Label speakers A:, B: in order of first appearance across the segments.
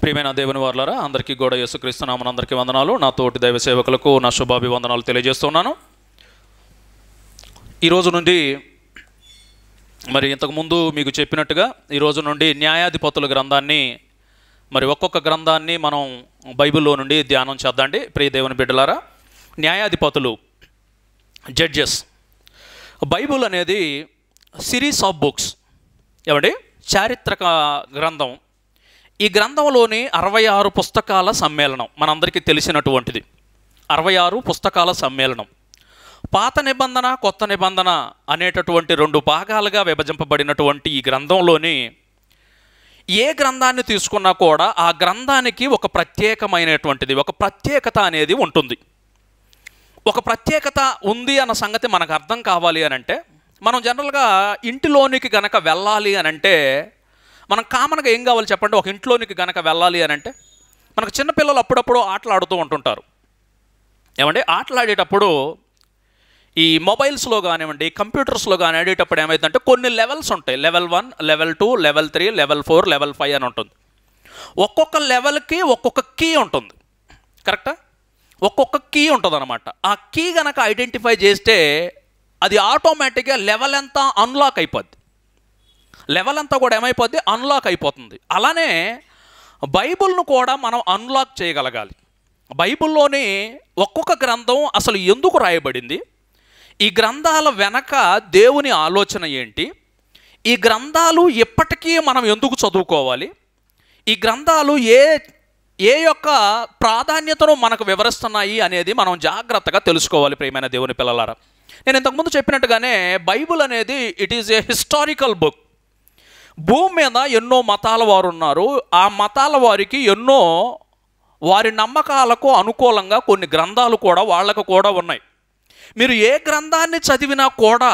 A: ప్రియమైన దేవుని వారులారా అందరికీ కూడా యేసుక్రీస్తునామని అందరికీ వందనాలు నా తోటి దైవ సేవకులకు నా శుభాభివందనాలు తెలియజేస్తున్నాను ఈ రోజు నుండి మరి ఇంతకుముందు మీకు చెప్పినట్టుగా ఈ రోజు నుండి న్యాయాధిపతుల గ్రంథాన్ని మరి ఒక్కొక్క గ్రంథాన్ని మనం బైబిల్లో నుండి ధ్యానం చేద్దాండి ప్రియ దేవుని బిడ్డలారా న్యాయాధిపతులు జడ్జెస్ బైబిల్ అనేది సిరీస్ ఆఫ్ బుక్స్ ఏమండి చారిత్రక గ్రంథం ఈ గ్రంథంలోని అరవై ఆరు పుస్తకాల సమ్మేళనం మనందరికీ తెలిసినటువంటిది అరవై ఆరు పుస్తకాల సమ్మేళనం పాత నిబంధన కొత్త నిబంధన అనేటటువంటి రెండు భాగాలుగా విభజింపబడినటువంటి ఈ గ్రంథంలోని ఏ గ్రంథాన్ని తీసుకున్నా కూడా ఆ గ్రంథానికి ఒక ప్రత్యేకమైనటువంటిది ఒక ప్రత్యేకత అనేది ఉంటుంది ఒక ప్రత్యేకత ఉంది అన్న సంగతి మనకు అర్థం కావాలి అని అంటే మనం జనరల్గా ఇంటిలోనికి గనక వెళ్ళాలి అని అంటే మనం కామన్గా ఏం కావాలి చెప్పండి ఒక ఇంట్లోనికి గనక వెళ్ళాలి అని అంటే మనకు చిన్నపిల్లలు అప్పుడప్పుడు ఆటలు ఆడుతూ ఉంటుంటారు ఏమండి ఆటలాడేటప్పుడు ఈ మొబైల్స్లో కానివ్వండి కంప్యూటర్స్లో కానీ ఆడేటప్పుడు ఏమైందంటే కొన్ని లెవెల్స్ ఉంటాయి level one level two level three level four level five అని ఉంటుంది ఒక్కొక్క లెవెల్కి ఒక్కొక్క కీ ఉంటుంది కరెక్టా ఒక్కొక్క కీ ఉంటుంది అనమాట ఆ కీ గనక ఐడెంటిఫై చేస్తే అది ఆటోమేటిక్గా లెవెల్ ఎంత అన్లాక్ అయిపోద్ది లెవెల్ అంతా కూడా ఏమైపోద్ది అన్లాక్ అయిపోతుంది అలానే బైబిల్ను కూడా మనం అన్లాక్ చేయగలగాలి బైబిల్లోని ఒక్కొక్క గ్రంథం అసలు ఎందుకు రాయబడింది ఈ గ్రంథాల వెనక దేవుని ఆలోచన ఏంటి ఈ గ్రంథాలు ఎప్పటికీ మనం ఎందుకు చదువుకోవాలి ఈ గ్రంథాలు ఏ ఏ యొక్క ప్రాధాన్యతను మనకు వివరిస్తున్నాయి అనేది మనం జాగ్రత్తగా తెలుసుకోవాలి ప్రియమైన దేవుని పిల్లలారా నేను ఇంతకుముందు చెప్పినట్టుగానే బైబిల్ అనేది it is a historical book భూమి మీద ఎన్నో మతాల వారు ఉన్నారు ఆ మతాల వారికి ఎన్నో వారి నమ్మకాలకు అనుకూలంగా కొన్ని గ్రంథాలు కూడా వాళ్ళకు కూడా ఉన్నాయి మీరు ఏ గ్రంథాన్ని చదివినా కూడా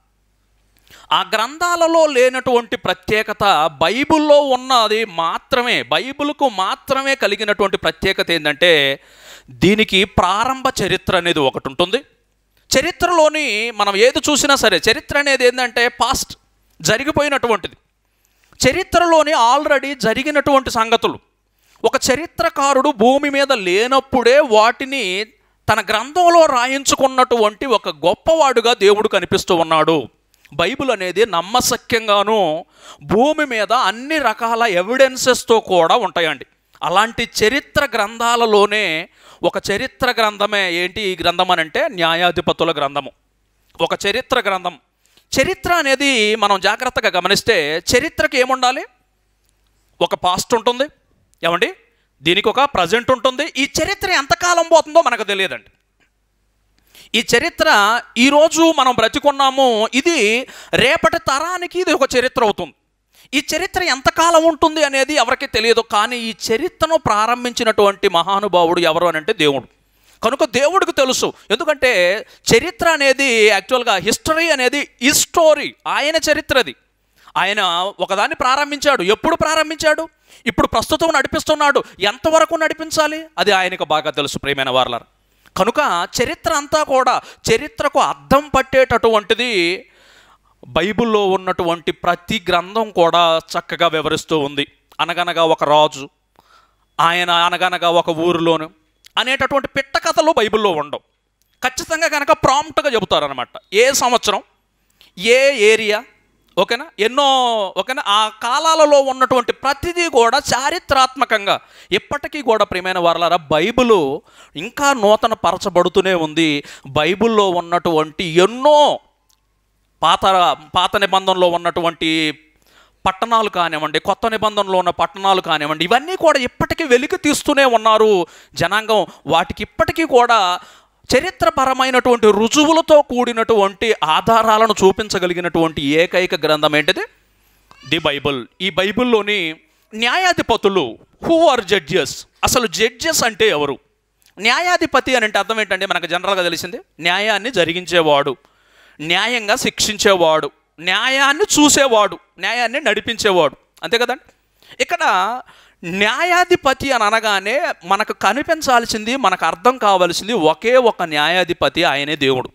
A: ఆ గ్రంథాలలో లేనటువంటి ప్రత్యేకత బైబిల్లో ఉన్నది మాత్రమే బైబిల్కు మాత్రమే కలిగినటువంటి ప్రత్యేకత ఏంటంటే దీనికి ప్రారంభ చరిత్ర అనేది ఒకటి ఉంటుంది చరిత్రలోని మనం ఏది చూసినా సరే చరిత్ర అనేది ఏంటంటే పాస్ట్ జరిగిపోయినటువంటిది చరిత్రలోని ఆల్రెడీ జరిగినటువంటి సంగతులు ఒక చరిత్రకారుడు భూమి మీద లేనప్పుడే వాటిని తన గ్రంథంలో రాయించుకున్నటువంటి ఒక గొప్పవాడుగా దేవుడు కనిపిస్తూ ఉన్నాడు బైబిల్ అనేది నమ్మశక్యంగాను భూమి మీద అన్ని రకాల ఎవిడెన్సెస్తో కూడా ఉంటాయండి అలాంటి చరిత్ర గ్రంథాలలోనే ఒక చరిత్ర గ్రంథమే ఏంటి ఈ గ్రంథం అని అంటే న్యాయాధిపతుల గ్రంథము ఒక చరిత్ర గ్రంథం చరిత్ర అనేది మనం జాగ్రత్తగా గమనిస్తే చరిత్రకి ఏముండాలి ఒక పాస్ట్ ఉంటుంది ఏమండి దీనికి ఒక ప్రజెంట్ ఉంటుంది ఈ చరిత్ర ఎంతకాలం పోతుందో మనకు తెలియదండి ఈ చరిత్ర ఈరోజు మనం బ్రతికున్నాము ఇది రేపటి తరానికి ఇది ఒక చరిత్ర అవుతుంది ఈ చరిత్ర ఎంతకాలం ఉంటుంది అనేది ఎవరికి తెలియదు కానీ ఈ చరిత్రను ప్రారంభించినటువంటి మహానుభావుడు ఎవరు అని అంటే దేవుడు కనుక దేవుడికి తెలుసు ఎందుకంటే చరిత్ర అనేది యాక్చువల్గా హిస్టరీ అనేది ఈ స్టోరీ ఆయన చరిత్రది ఆయన ఒకదాన్ని ప్రారంభించాడు ఎప్పుడు ప్రారంభించాడు ఇప్పుడు ప్రస్తుతం నడిపిస్తున్నాడు ఎంతవరకు నడిపించాలి అది ఆయనకు బాగా తెలుసు ప్రియమైన వార్లర్ కనుక చరిత్ర అంతా కూడా చరిత్రకు అర్థం పట్టేటటువంటిది బైబిల్లో ఉన్నటువంటి ప్రతి గ్రంథం కూడా చక్కగా వివరిస్తూ ఉంది అనగనగా ఒక రాజు ఆయన అనగనగా ఒక ఊరిలోను అనేటటువంటి పిట్ట కథలు బైబిల్లో ఉండవు ఖచ్చితంగా కనుక ప్రాంప్ట్గా చెబుతారనమాట ఏ సంవత్సరం ఏ ఏరియా ఓకేనా ఎన్నో ఓకేనా ఆ కాలాలలో ఉన్నటువంటి ప్రతిదీ కూడా చారిత్రాత్మకంగా ఎప్పటికీ కూడా ప్రియమైన వారలారా బైబిల్ ఇంకా నూతన పరచబడుతూనే ఉంది బైబిల్లో ఉన్నటువంటి ఎన్నో పాత పాత నిబంధనలో ఉన్నటువంటి పట్టణాలు కానివ్వండి కొత్త నిబంధనలో ఉన్న పట్టణాలు కానివ్వండి ఇవన్నీ కూడా ఇప్పటికీ వెలికి తీస్తూనే ఉన్నారు జనాంగం వాటికి ఇప్పటికీ కూడా చరిత్రపరమైనటువంటి రుజువులతో కూడినటువంటి ఆధారాలను చూపించగలిగినటువంటి ఏకైక గ్రంథం ఏంటిది ది బైబుల్ ఈ బైబిల్లోని న్యాయాధిపతులు హూ ఆర్ జడ్జెస్ అసలు జడ్జెస్ అంటే ఎవరు న్యాయాధిపతి అని అంటే అర్థం ఏంటంటే మనకు జనరల్గా తెలిసింది న్యాయాన్ని జరిగించేవాడు న్యాయంగా శిక్షించేవాడు న్యాయాన్ని చూసేవాడు న్యాయాన్ని నడిపించేవాడు అంతే కదండి ఇక్కడ న్యాయాధిపతి అని అనగానే మనకు కనిపించాల్సింది మనకు అర్థం కావాల్సింది ఒకే ఒక న్యాయాధిపతి ఆయనే దేవుడు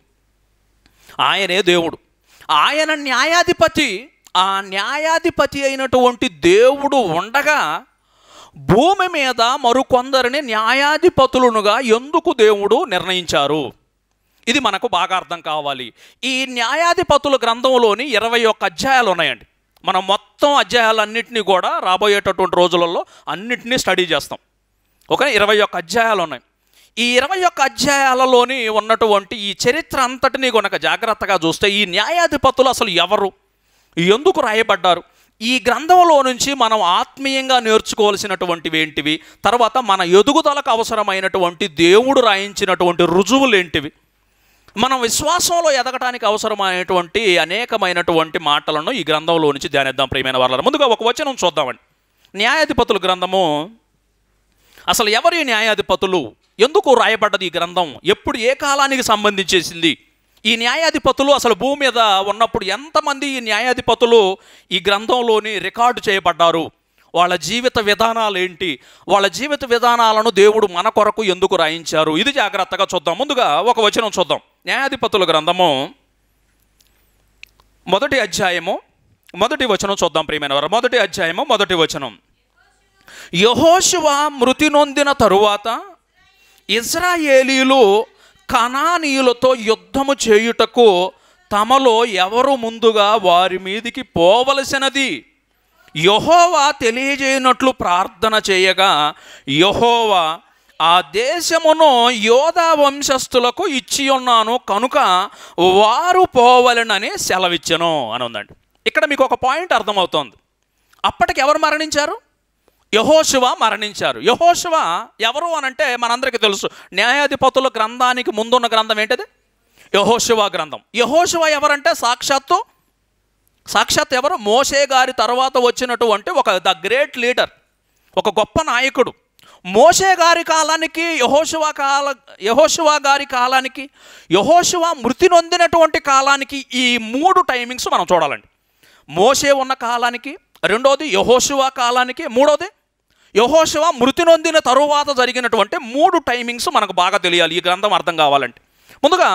A: ఆయనే దేవుడు ఆయన న్యాయాధిపతి ఆ న్యాయాధిపతి అయినటువంటి దేవుడు ఉండగా భూమి మీద మరికొందరిని న్యాయాధిపతులునుగా ఎందుకు దేవుడు నిర్ణయించారు ఇది మనకు బాగా అర్థం కావాలి ఈ న్యాయాధిపతుల గ్రంథంలోని ఇరవై ఒక్క అధ్యాయాలు ఉన్నాయండి మనం మొత్తం అధ్యాయాలన్నింటినీ కూడా రాబోయేటటువంటి రోజులలో అన్నింటినీ స్టడీ చేస్తాం ఒక ఇరవై ఒక్క అధ్యాయాలు ఉన్నాయి ఈ ఇరవై ఒక్క అధ్యాయాలలోని ఉన్నటువంటి ఈ చరిత్ర అంతటినీ కనుక జాగ్రత్తగా చూస్తే ఈ న్యాయాధిపతులు అసలు ఎవరు ఎందుకు రాయబడ్డారు ఈ గ్రంథంలో నుంచి మనం ఆత్మీయంగా నేర్చుకోవాల్సినటువంటివి ఏంటివి తర్వాత మన ఎదుగుదలకు అవసరమైనటువంటి దేవుడు రాయించినటువంటి రుజువులు ఏంటివి మనం విశ్వాసంలో ఎదగటానికి అవసరమైనటువంటి అనేకమైనటువంటి మాటలను ఈ గ్రంథంలో నుంచి ధ్యానిద్దాం ప్రియమైన వాళ్ళ ముందుగా ఒక వచనం చూద్దామండి న్యాయాధిపతుల గ్రంథము అసలు ఎవరి న్యాయాధిపతులు ఎందుకు రాయబడ్డది ఈ గ్రంథం ఎప్పుడు ఏ కాలానికి సంబంధించేసింది ఈ న్యాయాధిపతులు అసలు భూమి మీద ఉన్నప్పుడు ఎంతమంది ఈ న్యాయాధిపతులు ఈ గ్రంథంలోని రికార్డు చేయబడ్డారు వాళ్ళ జీవిత విధానాలు ఏంటి వాళ్ళ జీవిత విధానాలను దేవుడు మన కొరకు ఎందుకు రాయించారు ఇది జాగ్రత్తగా చూద్దాం ముందుగా ఒక వచనం చూద్దాం న్యాయాధిపతుల గ్రంథము మొదటి అధ్యాయము మొదటి వచనం చూద్దాం ప్రియమైన వారు మొదటి అధ్యాయము మొదటి వచనం యహోశివ మృతి నొందిన తరువాత ఇజ్రాయేలీలు కనానీయులతో యుద్ధము చేయుటకు తమలో ఎవరు ముందుగా వారి మీదికి పోవలసినది యహోవా తెలియజేయనట్లు ప్రార్థన చేయగా యహోవా ఆ దేశమును యోధా వంశస్థులకు ఇచ్చి ఉన్నాను కనుక వారు పోవలనని సెలవిచ్చను అని ఉందండి ఇక్కడ మీకు ఒక పాయింట్ అర్థమవుతోంది అప్పటికి ఎవరు మరణించారు యహోశివ మరణించారు యహోశివ ఎవరు అనంటే మనందరికీ తెలుసు న్యాయాధిపతుల గ్రంథానికి ముందున్న గ్రంథం ఏంటిది యహోశివ గ్రంథం యహోశివ ఎవరంటే సాక్షాత్తు సాక్షాత్ ఎవరు మోషే గారి తర్వాత వచ్చినటువంటి ఒక ద గ్రేట్ లీడర్ ఒక గొప్ప నాయకుడు మోషే గారి కాలానికి యహోశివ కాల యహోశివ గారి కాలానికి యహోశివ మృతి నొందినటువంటి కాలానికి ఈ మూడు టైమింగ్స్ మనం చూడాలండి మోషే ఉన్న కాలానికి రెండోది యహోశివ కాలానికి మూడోది యహోశివ మృతి నొందిన తరువాత జరిగినటువంటి మూడు టైమింగ్స్ మనకు బాగా తెలియాలి ఈ గ్రంథం అర్థం కావాలంటే ముందుగా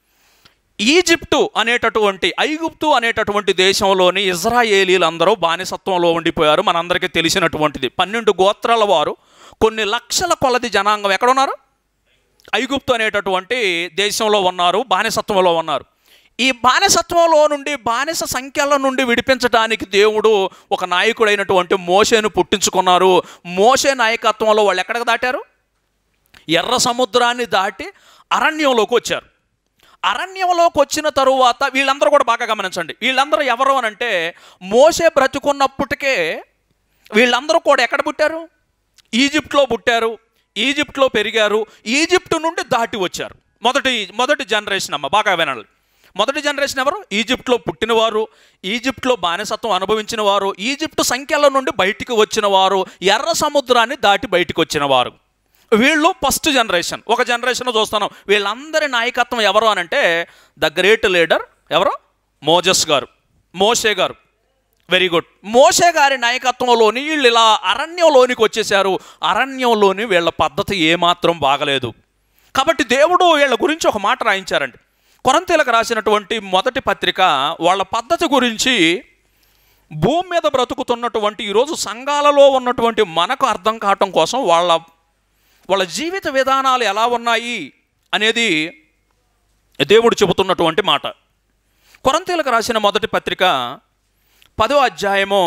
A: ఈజిప్టు అనేటటువంటి ఐగుప్తు అనేటటువంటి దేశంలోని ఇజ్రాయేలీలందరూ బానిసత్వంలో ఉండిపోయారు మనందరికీ తెలిసినటువంటిది పన్నెండు గోత్రాల వారు కొన్ని లక్షల కొలది జనాంగం ఎక్కడున్నారు ఐగుప్తు అనేటటువంటి దేశంలో ఉన్నారు బానిసత్వంలో ఉన్నారు ఈ బానిసత్వంలో నుండి బానిస సంఖ్యల నుండి విడిపించడానికి దేవుడు ఒక నాయకుడైనటువంటి మోషేను పుట్టించుకున్నారు మోషే నాయకత్వంలో వాళ్ళు ఎక్కడికి దాటారు ఎర్ర సముద్రాన్ని దాటి అరణ్యంలోకి వచ్చారు అరణ్యంలోకి వచ్చిన తరువాత వీళ్ళందరూ కూడా బాగా గమనించండి వీళ్ళందరూ ఎవరు అని అంటే మోసే బ్రతుకున్నప్పటికే వీళ్ళందరూ కూడా ఎక్కడ పుట్టారు ఈజిప్ట్లో పుట్టారు ఈజిప్ట్లో పెరిగారు ఈజిప్ట్ నుండి దాటి వచ్చారు మొదటి మొదటి జనరేషన్ అమ్మ బాగా వినాలి మొదటి జనరేషన్ ఎవరు ఈజిప్ట్లో పుట్టినవారు ఈజిప్ట్లో బానిసత్వం అనుభవించిన వారు ఈజిప్ట్ సంఖ్యల నుండి బయటికి వచ్చిన వారు ఎర్ర సముద్రాన్ని దాటి బయటికి వచ్చిన వారు వీళ్ళు ఫస్ట్ జనరేషన్ ఒక జనరేషన్ చూస్తాను వీళ్ళందరి నాయకత్వం ఎవరు అని అంటే ద గ్రేట్ లీడర్ ఎవరు మోజస్ గారు మోషే గారు వెరీ గుడ్ మోషే గారి నాయకత్వంలోని వీళ్ళు ఇలా అరణ్యంలోనికి వచ్చేసారు అరణ్యంలోని వీళ్ళ పద్ధతి ఏమాత్రం బాగలేదు కాబట్టి దేవుడు వీళ్ళ గురించి ఒక మాట రాయించారండి కొరంతీలకు రాసినటువంటి మొదటి పత్రిక వాళ్ళ పద్ధతి గురించి భూమి మీద బ్రతుకుతున్నటువంటి ఈరోజు సంఘాలలో ఉన్నటువంటి మనకు అర్థం కావటం కోసం వాళ్ళ వాళ్ళ జీవిత విధానాలు ఎలా ఉన్నాయి అనేది దేవుడు చెబుతున్నటువంటి మాట కొరంతీలకు రాసిన మొదటి పత్రిక పదో అధ్యాయము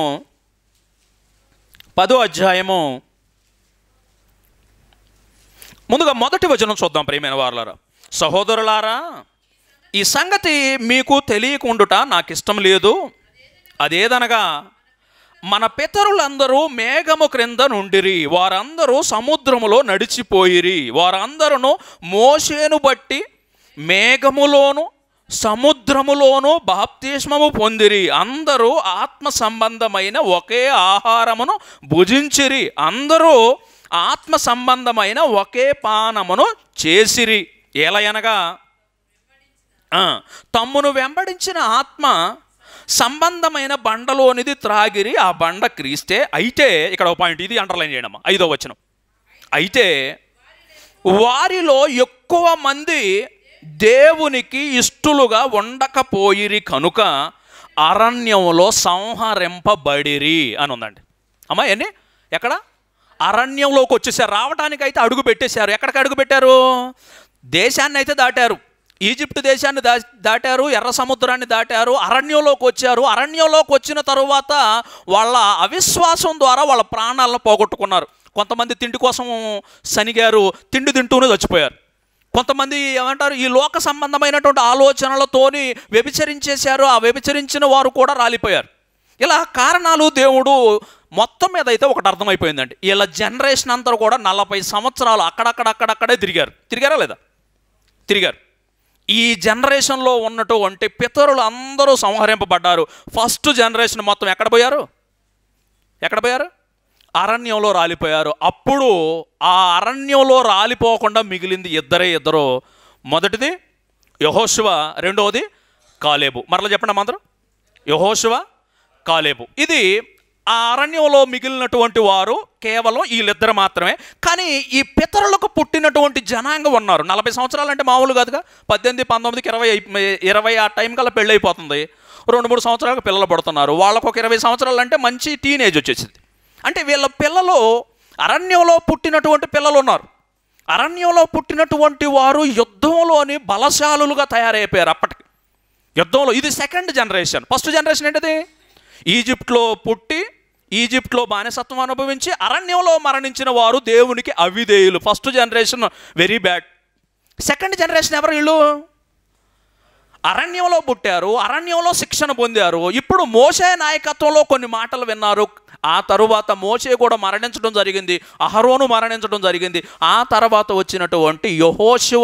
A: పదో అధ్యాయము ముందుగా మొదటి వచనం చూద్దాం ప్రియమైన వారులారా సహోదరులారా ఈ సంగతి మీకు తెలియకుండుట నాకు ఇష్టం లేదు అదేదనగా మన పితరులందరూ మేఘము క్రింద నుండిరి వారందరూ సముద్రములో నడిచిపోయిరి వారందరూ మోషేను బట్టి మేఘములోను సముద్రములోను బాప్తిస్మము పొందిరి అందరూ ఆత్మ సంబంధమైన ఒకే ఆహారమును భుజించిరి అందరూ ఆత్మ సంబంధమైన ఒకే పానమును చేసిరి ఏలయనగా ఆ, తమ్మును వెంబడించిన ఆత్మ సంబంధమైన బండలోనిది త్రాగిరి ఆ బండ క్రీస్తే అయితే ఇక్కడ ఒక పాయింట్ ఇది అండర్లైన్ చేయడమ్మా ఐదో వచనం అయితే వారిలో ఎక్కువ మంది దేవునికి ఇష్టలుగా ఉండకపోయిరి కనుక అరణ్యంలో సంహరింపబడిరి అని ఉందండి అమ్మా ఎన్ని ఎక్కడ అరణ్యంలోకి వచ్చేసారు రావడానికి అయితే అడుగు పెట్టేశారు ఎక్కడికి అడుగు పెట్టారు దేశాన్ని అయితే దాటారు ఈజిప్ట్ దేశాన్ని దా దాటారు ఎర్ర సముద్రాన్ని దాటారు అరణ్యంలోకి వచ్చారు అరణ్యంలోకి వచ్చిన తరువాత వాళ్ళ అవిశ్వాసం ద్వారా వాళ్ళ ప్రాణాలను పోగొట్టుకున్నారు కొంతమంది తిండి కోసం సనిగారు తిండి తింటూనే చచ్చిపోయారు కొంతమంది ఏమంటారు ఈ లోక సంబంధమైనటువంటి ఆలోచనలతోని వ్యభిచరించేశారు ఆ వ్యభిచరించిన వారు కూడా రాలిపోయారు ఇలా కారణాలు దేవుడు మొత్తం మీద అయితే ఒకటి అర్థమైపోయిందండి ఇలా జనరేషన్ అంతా కూడా నలభై సంవత్సరాలు అక్కడక్కడ అక్కడక్కడే తిరిగారు తిరిగారా లేదా తిరిగారు ఈ జనరేషన్లో ఉన్నటువంటి పితరులు అందరూ సంహరింపబడ్డారు ఫస్ట్ జనరేషన్ మొత్తం ఎక్కడ పోయారు ఎక్కడ పోయారు అరణ్యంలో రాలిపోయారు అప్పుడు ఆ అరణ్యంలో రాలిపోకుండా మిగిలింది ఇద్దరే ఇద్దరు మొదటిది యహోశివ రెండవది కాలేబు మరలా చెప్పండి అందరూ యహోశివ కాలేబు ఇది ఆ అరణ్యంలో మిగిలినటువంటి వారు కేవలం వీళ్ళిద్దరు మాత్రమే కానీ ఈ పితరులకు పుట్టినటువంటి జనాంగం ఉన్నారు నలభై సంవత్సరాలు అంటే మామూలు కాదుగా పద్దెనిమిది పంతొమ్మిదికి ఇరవై అయి- ఇరవై ఆ టైం కల్లా పెళ్ళి అయిపోతుంది రెండు మూడు సంవత్సరాలకు పిల్లలు పడుతున్నారు వాళ్ళకు ఒక ఇరవై సంవత్సరాలు అంటే మంచి టీనేజ్ వచ్చేసింది అంటే వీళ్ళ పిల్లలు అరణ్యంలో పుట్టినటువంటి పిల్లలు ఉన్నారు అరణ్యంలో పుట్టినటువంటి వారు యుద్ధంలోని బలశాలులుగా తయారైపోయారు అప్పటికి యుద్ధంలో ఇది సెకండ్ జనరేషన్ ఫస్ట్ జనరేషన్ ఏంటిది ఈజిప్ట్లో పుట్టి ఈజిప్ట్లో బానిసత్వం అనుభవించి అరణ్యంలో మరణించిన వారు దేవునికి అవిధేయులు first generation very bad second generation ఎవరు వీళ్ళు అరణ్యంలో పుట్టారు అరణ్యంలో శిక్షణ పొందారు ఇప్పుడు మోసే నాయకత్వంలో కొన్ని మాటలు విన్నారు ఆ తరువాత మోసే కూడా మరణించడం జరిగింది అహరోను మరణించడం జరిగింది ఆ తర్వాత వచ్చినటువంటి యహోశివ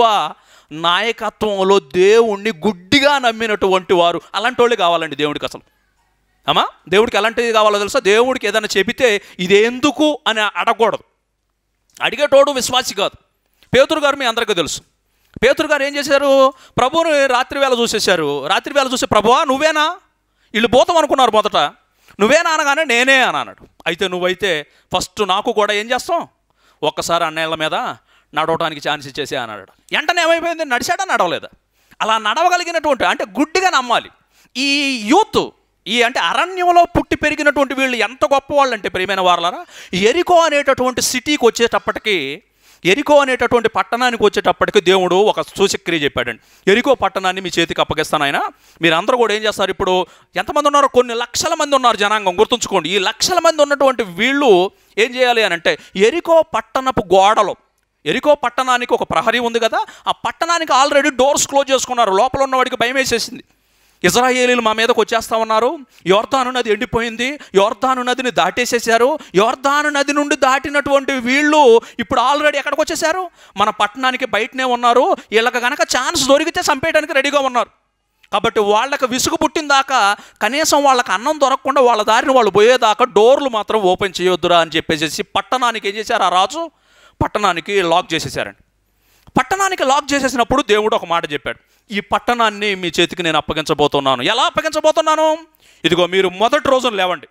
A: నాయకత్వంలో దేవుణ్ణి గుడ్డిగా నమ్మినటువంటి వారు అలాంటి వాళ్ళు కావాలండి దేవుడికి అసలు అమ్మా దేవుడికి ఎలాంటిది కావాలో తెలుసా దేవుడికి ఏదైనా చెబితే ఇది ఎందుకు అని అడగకూడదు అడిగేటోడు విశ్వాసి కాదు పేతురు గారు మీ అందరికీ తెలుసు పేతురు గారు ఏం చేశారు ప్రభువుని రాత్రి వేళ చూసేశారు రాత్రి వేళ చూసి ప్రభువా నువ్వేనా వీళ్ళు పోతాం అనుకున్నారు మొదట నువ్వేనా అనగానే నేనే అని అన్నాడు అయితే నువ్వైతే ఫస్ట్ నాకు కూడా ఏం చేస్తాం ఒక్కసారి అన్నేళ్ల మీద నడవడానికి ఛాన్స్ ఇచ్చేసి అన్నాడు వెంటనే ఏమైపోయింది నడిచాడా నడవలేదా అలా నడవగలిగినటువంటి అంటే గుడ్డిగా నమ్మాలి ఈ యూత్ ఈ అంటే అరణ్యంలో పుట్టి పెరిగినటువంటి వీళ్ళు ఎంత గొప్ప వాళ్ళు అంటే ప్రియమైన వాళ్ళరా ఎరికో అనేటటువంటి సిటీకి వచ్చేటప్పటికి ఎరికో అనేటటువంటి పట్టణానికి వచ్చేటప్పటికి దేవుడు ఒక సూచక్రియ చెప్పాడండి ఎరికో పట్టణాన్ని మీ చేతికి అప్పగిస్తాను ఆయన మీరందరూ కూడా ఏం చేస్తారు ఇప్పుడు ఎంతమంది ఉన్నారో కొన్ని లక్షల మంది ఉన్నారు జనాంగం గుర్తుంచుకోండి ఈ లక్షల మంది ఉన్నటువంటి వీళ్ళు ఏం చేయాలి అని అంటే ఎరికో పట్టణపు గోడలు ఎరికో పట్టణానికి ఒక ప్రహరీ ఉంది కదా ఆ పట్టణానికి ఆల్రెడీ డోర్స్ క్లోజ్ చేసుకున్నారు లోపల ఉన్నవాడికి భయం వేసేసింది ఇజ్రాయేలీలు మా మీదకి వచ్చేస్తా ఉన్నారు యోర్ధాను నది ఎండిపోయింది యోర్ధాను నదిని దాటేసేసారు యోర్ధాను నది నుండి దాటినటువంటి వీళ్ళు ఇప్పుడు ఆల్రెడీ ఎక్కడికి వచ్చేసారు మన పట్టణానికి బయటనే ఉన్నారు వీళ్ళకి కనుక ఛాన్స్ దొరికితే చంపేయడానికి రెడీగా ఉన్నారు కాబట్టి వాళ్ళకి విసుగు పుట్టిందాకా కనీసం వాళ్ళకి అన్నం దొరకకుండా వాళ్ళ దారిని వాళ్ళు పోయేదాకా డోర్లు మాత్రం ఓపెన్ చేయొద్దురా అని చెప్పేసి పట్టణానికి ఏం చేశారు ఆ రాజు పట్టణానికి లాక్ చేసేసారండి పట్టణానికి లాక్ చేసేసినప్పుడు దేవుడు ఒక మాట చెప్పాడు ఈ పట్టణాన్ని మీ చేతికి నేను అప్పగించబోతున్నాను ఎలా అప్పగించబోతున్నాను ఇదిగో మీరు మొదటి రోజున లేవండి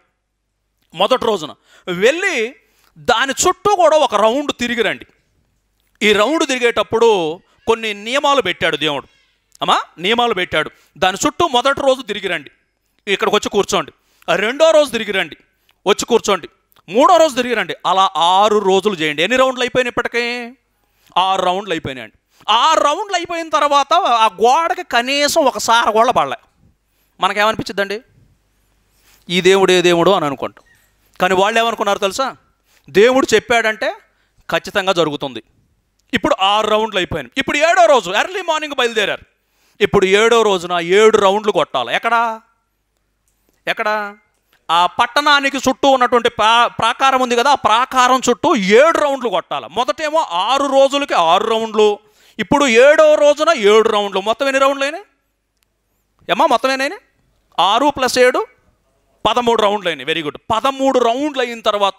A: మొదటి రోజున వెళ్ళి దాని చుట్టూ కూడా ఒక రౌండ్ తిరిగి రండి ఈ రౌండ్ తిరిగేటప్పుడు కొన్ని నియమాలు పెట్టాడు దేవుడు అమ్మా నియమాలు పెట్టాడు దాని చుట్టూ మొదటి రోజు తిరిగి రండి ఇక్కడికి వచ్చి కూర్చోండి ఆ రెండో రోజు తిరిగి రండి వచ్చి కూర్చోండి మూడో రోజు తిరిగి రండి అలా ఆరు రోజులు చేయండి ఎన్ని రౌండ్లు అయిపోయినాయి ఇప్పటికీ ఆరు రౌండ్లు అయిపోయినాయండి ఆరు రౌండ్లు అయిపోయిన తర్వాత ఆ గోడకి కనీసం ఒక సార గోళ్ళ పడలే మనకేమనిపించిద్దండి ఈ దేవుడు ఏ దేవుడు అని అనుకుంటాం కానీ వాళ్ళు ఏమనుకున్నారు తెలుసా దేవుడు చెప్పాడంటే ఖచ్చితంగా జరుగుతుంది ఇప్పుడు ఆరు రౌండ్లు అయిపోయినాయి ఇప్పుడు ఏడో రోజు ఎర్లీ మార్నింగ్ బయలుదేరారు ఇప్పుడు ఏడో రోజున ఏడు రౌండ్లు కొట్టాలి ఎక్కడా ఎక్కడ ఆ పట్టణానికి చుట్టూ ఉన్నటువంటి ప్రా ప్రాకారం ఉంది కదా ఆ ప్రాకారం చుట్టూ ఏడు రౌండ్లు కొట్టాలి మొదటేమో ఆరు రోజులకి ఆరు రౌండ్లు ఇప్పుడు ఏడో రోజున ఏడు రౌండ్లు మొత్తం ఎన్ని రౌండ్లు అయినాయి ఏమా మొత్తం ఏనాయి ఆరు ప్లస్ ఏడు పదమూడు రౌండ్లు అయినాయి వెరీ గుడ్ పదమూడు రౌండ్లు అయిన తర్వాత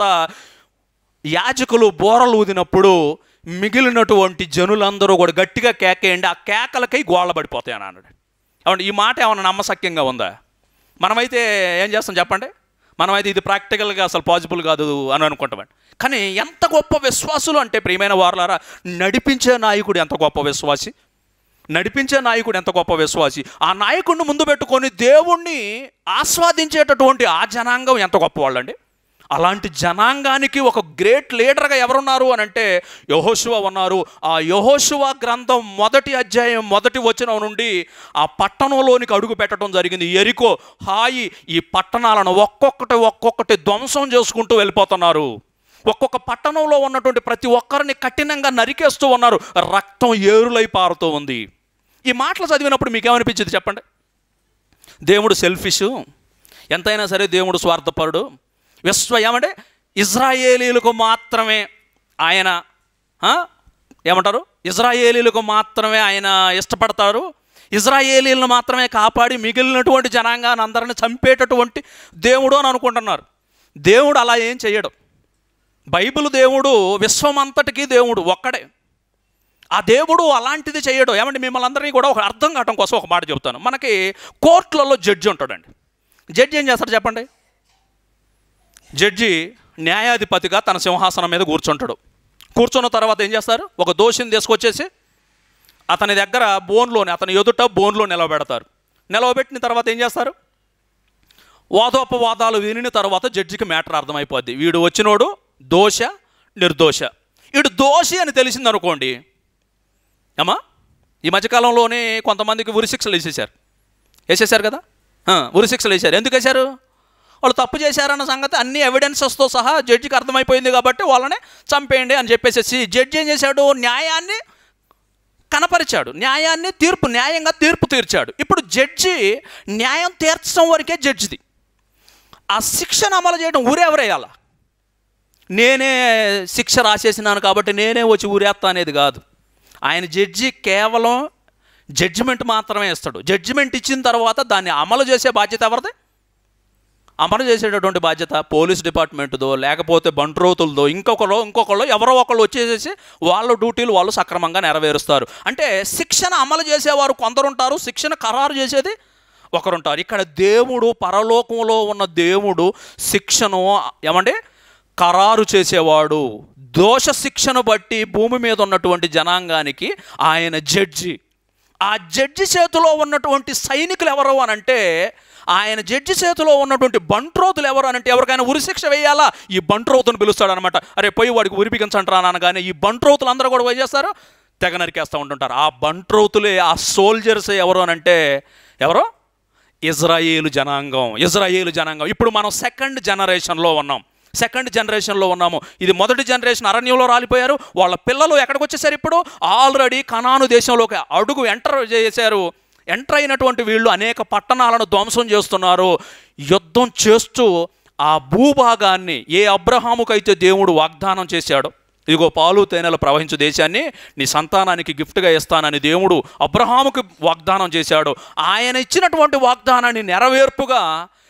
A: యాజకులు బోరలు ఊదినప్పుడు మిగిలినటువంటి జనులందరూ కూడా గట్టిగా కేకేయండి ఆ కేకలకై గోళ్ళ పడిపోతాయి అని అన్నాడు ఏమంటే ఈ మాట ఏమన్నా నమ్మసక్యంగా ఉందా మనమైతే ఏం చేస్తాం చెప్పండి మనమైతే ఇది ప్రాక్టికల్గా అసలు పాసిబుల్ కాదు అని అనుకుంటామండి కానీ ఎంత గొప్ప విశ్వాసులు అంటే ప్రియమైన వారులారా నడిపించే నాయకుడు ఎంత గొప్ప విశ్వాసి నడిపించే నాయకుడు ఎంత గొప్ప విశ్వాసి ఆ నాయకుడిని ముందు పెట్టుకొని దేవుణ్ణి ఆస్వాదించేటటువంటి ఆ జనాంగం ఎంత గొప్ప వాళ్ళండి అలాంటి జనాంగానికి ఒక గ్రేట్ లీడర్గా ఎవరున్నారు అని అంటే యహోశువ ఉన్నారు ఆ యహోశువ గ్రంథం మొదటి అధ్యాయం మొదటి వచనం నుండి ఆ పట్టణంలోనికి అడుగు పెట్టడం జరిగింది ఎరికో హాయి ఈ పట్టణాలను ఒక్కొక్కటి ఒక్కొక్కటి ధ్వంసం చేసుకుంటూ వెళ్ళిపోతున్నారు ఒక్కొక్క పట్టణంలో ఉన్నటువంటి ప్రతి ఒక్కరిని కఠినంగా నరికేస్తూ ఉన్నారు రక్తం ఏరులై పారుతూ ఉంది ఈ మాటలు చదివినప్పుడు మీకు ఏమనిపించింది చెప్పండి దేవుడు సెల్ఫిష్ ఎంతైనా సరే దేవుడు స్వార్థపరుడు విశ్వ ఏమంటే ఇజ్రాయేలీలకు మాత్రమే ఆయన ఆ? ఏమంటారు ఇజ్రాయేలీలకు మాత్రమే ఆయన ఇష్టపడతారు ఇజ్రాయేలీలను మాత్రమే కాపాడి మిగిలినటువంటి జనాంగాన్ని అందరిని చంపేటటువంటి దేవుడు అని అనుకుంటున్నారు దేవుడు అలా ఏం చేయడు బైబిల్ దేవుడు విశ్వమంతటికీ దేవుడు ఒక్కడే ఆ దేవుడు అలాంటిది చేయడు ఏమంటే మిమ్మల్ని అందరినీ కూడా ఒక అర్థం కావడం కోసం ఒక మాట చెబుతాను మనకి కోర్టులలో జడ్జి ఉంటాడండి జడ్జి ఏం చేస్తాడు చెప్పండి జడ్జి న్యాయాధిపతిగా తన సింహాసనం మీద కూర్చుంటాడు కూర్చున్న తర్వాత ఏం చేస్తారు ఒక దోషిని తీసుకొచ్చేసి అతని దగ్గర బోన్లోని అతని ఎదుట బోన్లో నిలబెడతారు నిలవబెట్టిన తర్వాత ఏం చేస్తారు వాదోపవాదాలు వినిన తర్వాత జడ్జికి మ్యాటర్ అర్థమైపోద్ది వీడు వచ్చినోడు దోష నిర్దోష వీడు దోషి అని తెలిసింది అనుకోండి అమ్మా ఈ మధ్యకాలంలోనే కొంతమందికి ఉరిశిక్షలు వేసేసారు వేసేసారు కదా ఆ, ఉరిశిక్షలు వేశారు ఎందుకు వేశారు వాళ్ళు తప్పు చేశారన్న సంగతి అన్ని ఎవిడెన్సెస్తో సహా జడ్జికి అర్థమైపోయింది కాబట్టి వాళ్ళని చంపేయండి అని చెప్పేసి జడ్జి ఏం చేశాడు న్యాయాన్ని కనపరిచాడు న్యాయాన్ని తీర్పు న్యాయంగా తీర్పు తీర్చాడు ఇప్పుడు జడ్జి న్యాయం తీర్చడం వరకే జడ్జిది ఆ శిక్షను అమలు చేయడం ఊరెవరేయాల నేనే శిక్ష రాసేసినాను కాబట్టి నేనే వచ్చి ఊరేస్తా అనేది కాదు ఆయన జడ్జి కేవలం జడ్జిమెంట్ మాత్రమే ఇస్తాడు జడ్జిమెంట్ ఇచ్చిన తర్వాత దాన్ని అమలు చేసే బాధ్యత ఎవరిది అమలు చేసేటటువంటి బాధ్యత పోలీస్ డిపార్ట్మెంట్దో లేకపోతే బంట్రోతులదో ఇంకొకరు ఇంకొకళ్ళు ఎవరో ఒకళ్ళు వచ్చేసేసి వాళ్ళ డ్యూటీలు వాళ్ళు సక్రమంగా నెరవేరుస్తారు అంటే శిక్షణ అమలు చేసేవారు కొందరుంటారు శిక్షణ ఖరారు చేసేది ఒకరుంటారు ఇక్కడ దేవుడు పరలోకంలో ఉన్న దేవుడు శిక్షను ఏమంటే ఖరారు చేసేవాడు దోష శిక్షను బట్టి భూమి మీద ఉన్నటువంటి జనాంగానికి ఆయన జడ్జి ఆ జడ్జి చేతిలో ఉన్నటువంటి సైనికులు ఎవరు అని అంటే ఆయన జడ్జి చేతిలో ఉన్నటువంటి బంట్రోతులు ఎవరు అని అంటే ఎవరికైనా ఉరిశిక్ష వేయాలా ఈ బంట్రోతుని పిలుస్తాడు అనమాట అరే పోయి వాడికి ఉరి బిగించంటారా అనగానే ఈ బంట్రోతులు అందరూ కూడా పోయి చేస్తారు తెగ నరికేస్తూ ఉంటుంటారు ఆ బంట్రోతులే ఆ సోల్జర్స్ ఎవరు అని అంటే ఎవరు ఇజ్రాయేలు జనాంగం ఇజ్రాయేలు జనాంగం ఇప్పుడు మనం సెకండ్ జనరేషన్లో ఉన్నాం సెకండ్ జనరేషన్లో ఉన్నాము ఇది మొదటి జనరేషన్ అరణ్యంలో రాలిపోయారు వాళ్ళ పిల్లలు ఎక్కడికి వచ్చేసారు ఇప్పుడు ఆల్రెడీ కనాను దేశంలోకి అడుగు ఎంటర్ చేశారు ఎంటర్ అయినటువంటి వీళ్ళు అనేక పట్టణాలను ధ్వంసం చేస్తున్నారు యుద్ధం చేస్తూ ఆ భూభాగాన్ని ఏ అబ్రహాముకైతే దేవుడు వాగ్దానం చేశాడో ఇదిగో పాలు తేనెలు ప్రవహించు దేశాన్ని నీ సంతానానికి గిఫ్ట్గా ఇస్తానని దేవుడు అబ్రహాముకి వాగ్దానం చేశాడు ఆయన ఇచ్చినటువంటి వాగ్దానాన్ని నెరవేర్పుగా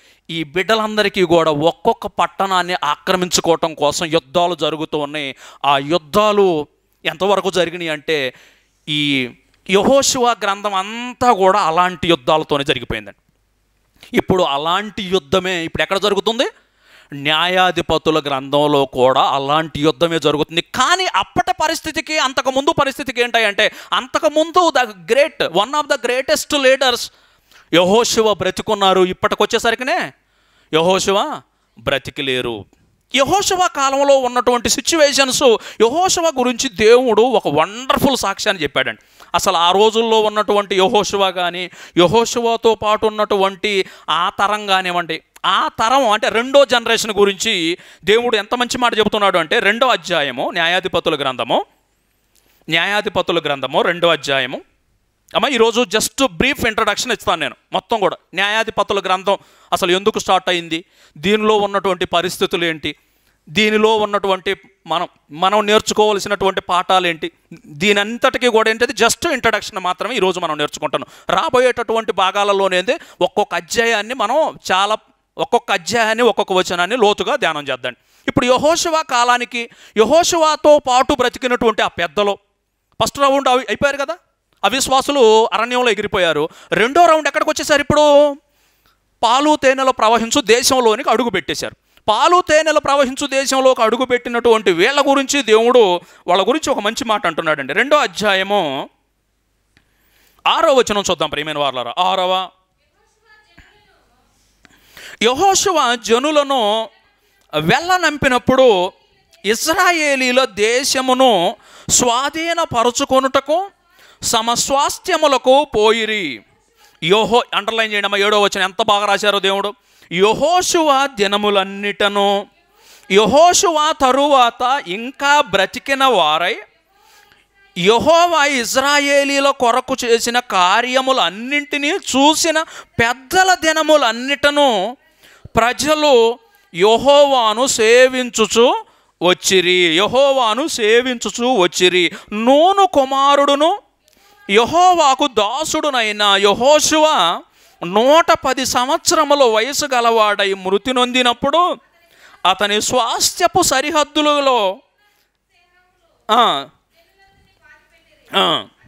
A: ఈ బిడ్డలందరికీ కూడా ఒక్కొక్క పట్టణాన్ని ఆక్రమించుకోవటం కోసం యుద్ధాలు జరుగుతూ ఉన్నాయి ఆ యుద్ధాలు ఎంతవరకు జరిగినాయి అంటే ఈ యహోశివ గ్రంథం అంతా కూడా అలాంటి యుద్ధాలతోనే జరిగిపోయిందండి ఇప్పుడు అలాంటి యుద్ధమే ఇప్పుడు ఎక్కడ జరుగుతుంది న్యాయాధిపతుల గ్రంథంలో కూడా అలాంటి యుద్ధమే జరుగుతుంది కానీ అప్పటి పరిస్థితికి అంతకుముందు పరిస్థితికి ఏంటంటే అంతకుముందు the great one of the greatest leaders యహోశివ బ్రతికున్నారు ఇప్పటికొచ్చేసరికినే యహోశివ బ్రతికిలేరు యహోశవ కాలంలో ఉన్నటువంటి సిచ్యువేషన్స్ యహోశవ గురించి దేవుడు ఒక వండర్ఫుల్ సాక్ష్యాన్ని చెప్పాడండి అసలు ఆ రోజుల్లో ఉన్నటువంటి యహోశివ కానీ యహోశివతో పాటు ఉన్నటువంటి ఆ తరం కానివ్వండి ఆ తరం అంటే రెండో జనరేషన్ గురించి దేవుడు ఎంత మంచి మాట చెబుతున్నాడు అంటే రెండో అధ్యాయము న్యాయాధిపతుల గ్రంథము న్యాయాధిపతుల గ్రంథము రెండో అధ్యాయము అమ్మ ఈరోజు జస్ట్ బ్రీఫ్ ఇంట్రడక్షన్ ఇస్తాను నేను మొత్తం కూడా న్యాయాధిపతుల గ్రంథం అసలు ఎందుకు స్టార్ట్ అయింది దీనిలో ఉన్నటువంటి పరిస్థితులు ఏంటి దీనిలో ఉన్నటువంటి మనం మనం నేర్చుకోవలసినటువంటి పాఠాలు ఏంటి దీని అంతటికీ కూడా ఏంటది జస్ట్ ఇంట్రడక్షన్ మాత్రమే ఈరోజు మనం నేర్చుకుంటున్నాం రాబోయేటటువంటి భాగాలలోనేది ఒక్కొక్క అధ్యాయాన్ని మనం చాలా ఒక్కొక్క అధ్యాయాన్ని ఒక్కొక్క వచనాన్ని లోతుగా ధ్యానం చేద్దాం ఇప్పుడు యహోశివ కాలానికి యహోశివాతో పాటు బ్రతికినటువంటి ఆ పెద్దలు ఫస్ట్ రౌండ్ అవి అయిపోయారు కదా అవిశ్వాసులు అరణ్యంలో ఎగిరిపోయారు రెండో రౌండ్ ఎక్కడికి వచ్చేసారు ఇప్పుడు పాలు తేనెలు ప్రవహించు దేశంలోనికి అడుగు పెట్టేశారు పాలు తేనెలు ప్రవహించు దేశంలోకి అడుగు పెట్టినటువంటి వీళ్ళ గురించి దేవుడు వాళ్ళ గురించి ఒక మంచి మాట అంటున్నాడండి రెండో అధ్యాయము ఆరో వచనం చూద్దాం ప్రియమైన వాళ్ళారా ఆరవ యహోశువ జనులను వెళ్ళనంపినప్పుడు ఇజ్రాయేలీల దేశమును స్వాధీనపరుచుకొనుటకు సమస్వాస్థ్యములకు పోయిరి యోహో అండర్లైన్ చేయడం ఏడో వచ్చిన ఎంత బాగా రాశారో దేవుడు యహోశువ దినములన్నిటను యహోశువ తరువాత ఇంకా బ్రతికిన వారై యహోవా ఇజ్రాయేలీల కొరకు చేసిన కార్యములన్నింటినీ చూసిన పెద్దల దినములన్నిటను ప్రజలు యహోవాను సేవించుచు వచ్చిరి యహోవాను సేవించుచు వచ్చిరి నూను కుమారుడును యహోవాకు దాసుడునైన యహోశువ నూట పది సంవత్సరముల వయసు గలవాడై మృతి నొందినప్పుడు అతని స్వాస్థ్యపు సరిహద్దులలో ఆ, ఆ.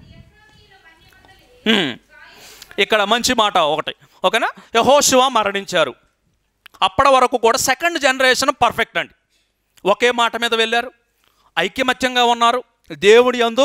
A: ఉమ్. ఇక్కడ మంచి మాట ఒకటి ఓకేనా యహోశివ మరణించారు అప్పటి వరకు కూడా సెకండ్ జనరేషన్ పర్ఫెక్ట్ అండి ఒకే మాట మీద వెళ్ళారు ఐక్యమత్యంగా ఉన్నారు దేవుడి యందు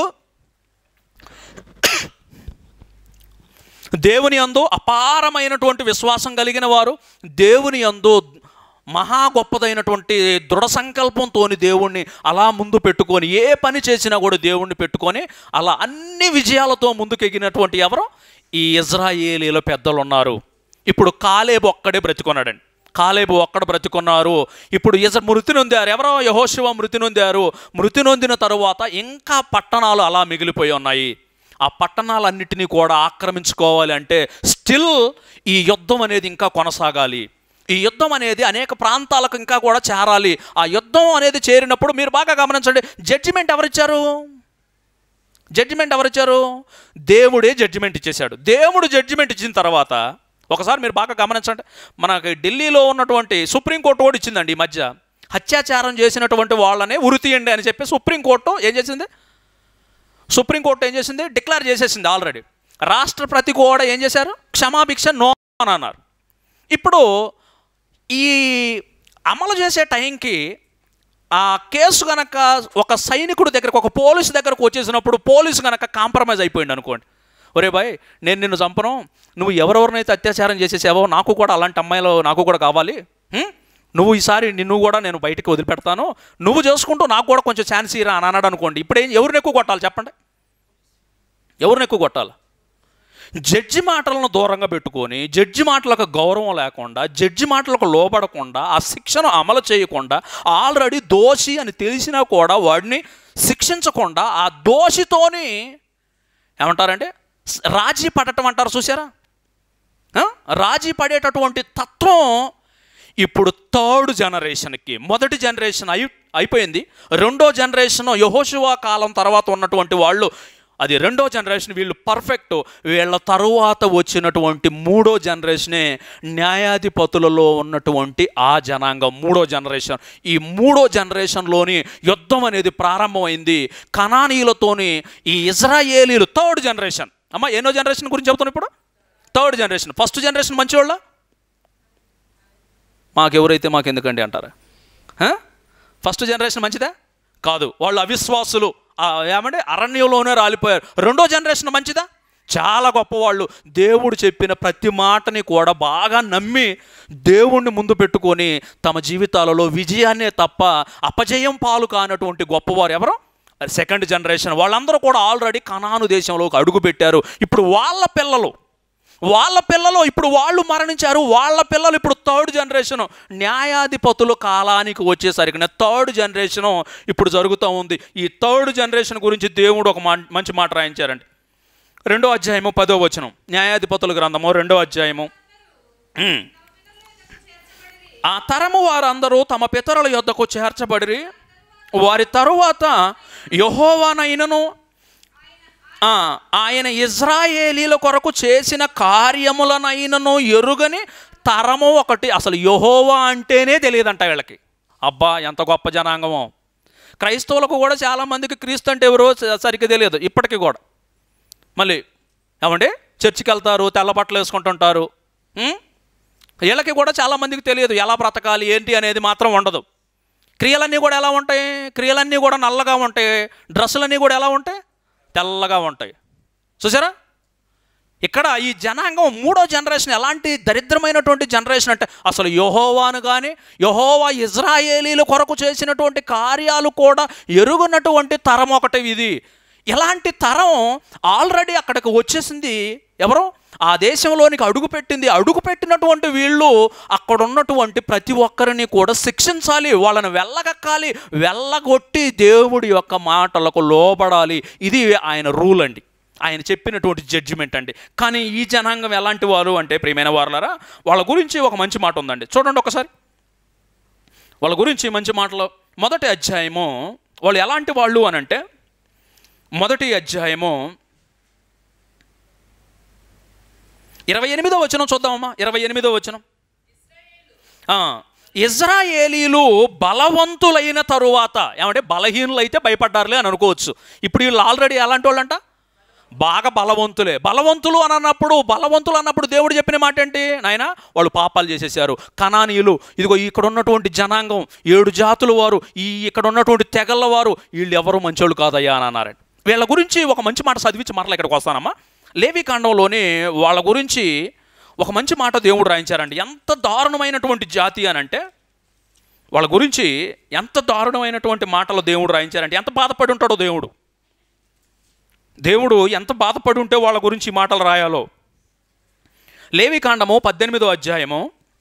A: దేవుని యందు అపారమైనటువంటి విశ్వాసం కలిగిన వారు దేవుని యందు మహా గొప్పదైనటువంటి దృఢ సంకల్పంతో దేవుణ్ణి అలా ముందు పెట్టుకొని ఏ పని చేసినా కూడా దేవుణ్ణి పెట్టుకొని అలా అన్ని విజయాలతో ముందుకెగినటువంటి ఎవరు ఈ ఇజ్రాయేలీల పెద్దలు ఉన్నారు ఇప్పుడు కాలేబు ఒక్కడే బ్రతికొన్నాడండి కాలేబు ఒక్కడ బ్రతికున్నారు ఇప్పుడు ఇజ మృతి నొందారు ఎవరో యహోశివ మృతి నొందారు మృతి నొందిన తరువాత ఇంకా పట్టణాలు అలా మిగిలిపోయి ఉన్నాయి ఆ పట్టణాలన్నిటినీ కూడా ఆక్రమించుకోవాలి అంటే స్టిల్ ఈ యుద్ధం అనేది ఇంకా కొనసాగాలి ఈ యుద్ధం అనేది అనేక ప్రాంతాలకు ఇంకా కూడా చేరాలి ఆ యుద్ధం అనేది చేరినప్పుడు మీరు బాగా గమనించండి జడ్జిమెంట్ ఎవరిచ్చారు జడ్జిమెంట్ ఎవరిచ్చారు దేవుడే జడ్జిమెంట్ ఇచ్చేశాడు దేవుడు జడ్జిమెంట్ ఇచ్చిన తర్వాత ఒకసారి మీరు బాగా గమనించండి మనకి ఢిల్లీలో ఉన్నటువంటి సుప్రీంకోర్టు కూడా ఇచ్చిందండి ఈ మధ్య అత్యాచారం చేసినటువంటి వాళ్ళని ఉరి తీయండి అని చెప్పి సుప్రీంకోర్టు ఏం చేసింది సుప్రీంకోర్టు ఏం చేసింది డిక్లేర్ చేసేసింది ఆల్రెడీ రాష్ట్రపతి కూడా ఏం చేశారు క్షమాభిక్ష నో అని అన్నారు ఇప్పుడు ఈ అమలు చేసే టైంకి ఆ కేసు గనక ఒక సైనికుడి దగ్గరకు ఒక పోలీసు దగ్గరకు వచ్చేసినప్పుడు పోలీసు గనక కాంప్రమైజ్ అయిపోయింది అనుకోండి ఒరే బాయ్ నేను నిన్ను చంపను నువ్వు ఎవరెవరినైతే అత్యాచారం చేసేసావో నాకు కూడా అలాంటి అమ్మాయిలు నాకు కూడా కావాలి హ్మ్? నువ్వు ఈసారి నిన్ను కూడా నేను బయటికి వదిలిపెడతాను నువ్వు చేసుకుంటూ నాకు కూడా కొంచెం ఛాన్స్ ఇరా అని అన్నాడు అనుకోండి ఇప్పుడు ఏం ఎవరిని ఎక్కువ కొట్టాలి చెప్పండి ఎవరిని ఎక్కువ కొట్టాలి జడ్జి మాటలను దూరంగా పెట్టుకొని జడ్జి మాటలకు గౌరవం లేకుండా జడ్జి మాటలకు లోబడకుండా ఆ శిక్షను అమలు చేయకుండా ఆల్రెడీ దోషి అని తెలిసినా కూడా వాడిని శిక్షించకుండా ఆ దోషితోని ఏమంటారంటే స్- రాజీ పడటం అంటారు చూసారా ఆ? రాజీ పడేటటువంటి తత్వం ఇప్పుడు థర్డ్ జనరేషన్కి మొదటి జనరేషన్ అయి అయిపోయింది రెండో జనరేషన్ యహోశివా కాలం తర్వాత ఉన్నటువంటి వాళ్ళు అది రెండో జనరేషన్ వీళ్ళు పర్ఫెక్ట్ వీళ్ళ తరువాత వచ్చినటువంటి మూడో జనరేషనే న్యాయాధిపతులలో ఉన్నటువంటి ఆ జనాంగం మూడో జనరేషన్ ఈ మూడో జనరేషన్లోని యుద్ధం అనేది ప్రారంభమైంది కనానీయులతోని ఈ ఇజ్రాయేలీలు థర్డ్ జనరేషన్ అమ్మ ఎన్నో జనరేషన్ గురించి చెబుతున్నాం ఇప్పుడు థర్డ్ జనరేషన్ ఫస్ట్ జనరేషన్ మంచివాళ్ళ మాకెవరైతే మాకు ఎందుకండి అంటారా హ? ఫస్ట్ జనరేషన్ మంచిదా కాదు వాళ్ళు అవిశ్వాసులు ఆ, ఏమంటే అరణ్యంలోనే రాలిపోయారు రెండో జనరేషన్ మంచిదా చాలా గొప్పవాళ్ళు దేవుడు చెప్పిన ప్రతి మాటని కూడా బాగా నమ్మి దేవుణ్ణి ముందు పెట్టుకొని తమ జీవితాలలో విజయాన్నే తప్ప అపజయం పాలు కానటువంటి గొప్పవారు ఎవరు సెకండ్ జనరేషన్ వాళ్ళందరూ కూడా ఆల్రెడీ కనాను దేశంలోకి అడుగు పెట్టారు ఇప్పుడు వాళ్ళ పిల్లలు వాళ్ళ పిల్లలు ఇప్పుడు వాళ్ళు మరణించారు వాళ్ళ పిల్లలు ఇప్పుడు థర్డ్ జనరేషన్ న్యాయాధిపతుల కాలానికి వచ్చేసరికి థర్డ్ జనరేషన్ ఇప్పుడు జరుగుతూ ఉంది ఈ థర్డ్ జనరేషన్ గురించి దేవుడు ఒక మా మంచి మాట రాయించారండి రెండో అధ్యాయము పదో వచనం న్యాయాధిపతుల గ్రంథము రెండో అధ్యాయము ఉమ్. ఆ తరము వారందరూ తమ పితరుల యొద్దకు చేర్చబడి వారి తరువాత యహోవానైనను ఆ, ఆయన ఇజ్రాయేలీల కొరకు చేసిన కార్యములనైనను ఎరుగని తరము ఒకటి అసలు యహోవా అంటేనే తెలియదంట వీళ్ళకి అబ్బా ఎంత గొప్ప జనాంగమో క్రైస్తవులకు కూడా చాలామందికి క్రీస్తు అంటే ఎవరో స- సరిగ్గా తెలియదు ఇప్పటికీ కూడా మళ్ళీ ఏమండి చర్చికి వెళ్తారు తెల్ల బట్టలు వేసుకుంటుంటారు ఉం? వీళ్ళకి కూడా చాలామందికి తెలియదు ఎలా బ్రతకాలి ఏంటి అనేది మాత్రం ఉండదు క్రియలన్నీ కూడా ఎలా ఉంటాయి క్రియలన్నీ కూడా నల్లగా ఉంటాయి డ్రెస్సులన్నీ కూడా ఎలా ఉంటాయి తెల్లగా ఉంటాయి చూసారా ఇక్కడ ఈ జనాంగం మూడో జనరేషన్ ఎలాంటి దరిద్రమైనటువంటి జనరేషన్ అంటే అసలు యహోవాను కానీ యహోవా ఇజ్రాయేలీల కొరకు చేసినటువంటి కార్యాలు కూడా ఎరుగున్నటువంటి తరం ఒకటి ఇది ఇలాంటి తరం ఆల్రెడీ అక్కడికి వచ్చేసింది ఎవరు ఆ దేశంలోనికి అడుగు పెట్టింది అడుగు పెట్టినటువంటి వీళ్ళు అక్కడ ఉన్నటువంటి ప్రతి ఒక్కరిని కూడా శిక్షించాలి వాళ్ళని వెళ్ళగక్కాలి వెళ్ళగొట్టి దేవుడి యొక్క మాటలకు లోబడాలి ఇది ఆయన రూల్ అండి ఆయన చెప్పినటువంటి జడ్జిమెంట్ అండి కానీ ఈ జనాంగం ఎలాంటి వారు అంటే ప్రియమైన వారులారా వాళ్ళ గురించి ఒక మంచి మాట ఉందండి చూడండి ఒకసారి వాళ్ళ గురించి మంచి మాటలు మొదటి అధ్యాయము వాళ్ళు ఎలాంటి వాళ్ళు అని అంటే మొదటి అధ్యాయము ఇరవై ఎనిమిదో వచనం చూద్దామమ్మా ఇరవై ఎనిమిదో వచనం ఆ, ఇజ్రాయేలీలు బలవంతులైన తరువాత ఏమంటే బలహీనులైతే భయపడ్డారులే అని అనుకోవచ్చు ఇప్పుడు వీళ్ళు ఆల్రెడీ ఎలాంటి వాళ్ళంట బాగా బలవంతులే బలవంతులు అని అన్నప్పుడు బలవంతులు అన్నప్పుడు దేవుడు చెప్పిన మాట ఏంటి నాయన వాళ్ళు పాపాలు చేసేసారు కణానీయులు ఇదిగో ఇక్కడ ఉన్నటువంటి జనాంగం ఏడు జాతుల వారు ఈ ఇక్కడ ఉన్నటువంటి తెగల వారు వీళ్ళు ఎవరు మంచోళ్ళు కాదయ్యా అని అన్నారండి వీళ్ళ గురించి ఒక మంచి మాట చదివించి మరలా ఇక్కడికి వస్తానమ్మా లేవి కాండంలోని వాళ్ళ గురించి ఒక మంచి మాట దేవుడు రాయించారండి ఎంత దారుణమైనటువంటి జాతి అని అంటే వాళ్ళ గురించి ఎంత దారుణమైనటువంటి మాటలు దేవుడు రాయించారంటే ఎంత బాధపడి ఉంటాడో దేవుడు దేవుడు ఎంత బాధపడి ఉంటే వాళ్ళ గురించి ఈ మాటలు రాయాలో లేవి కాండము పద్దెనిమిదో అధ్యాయము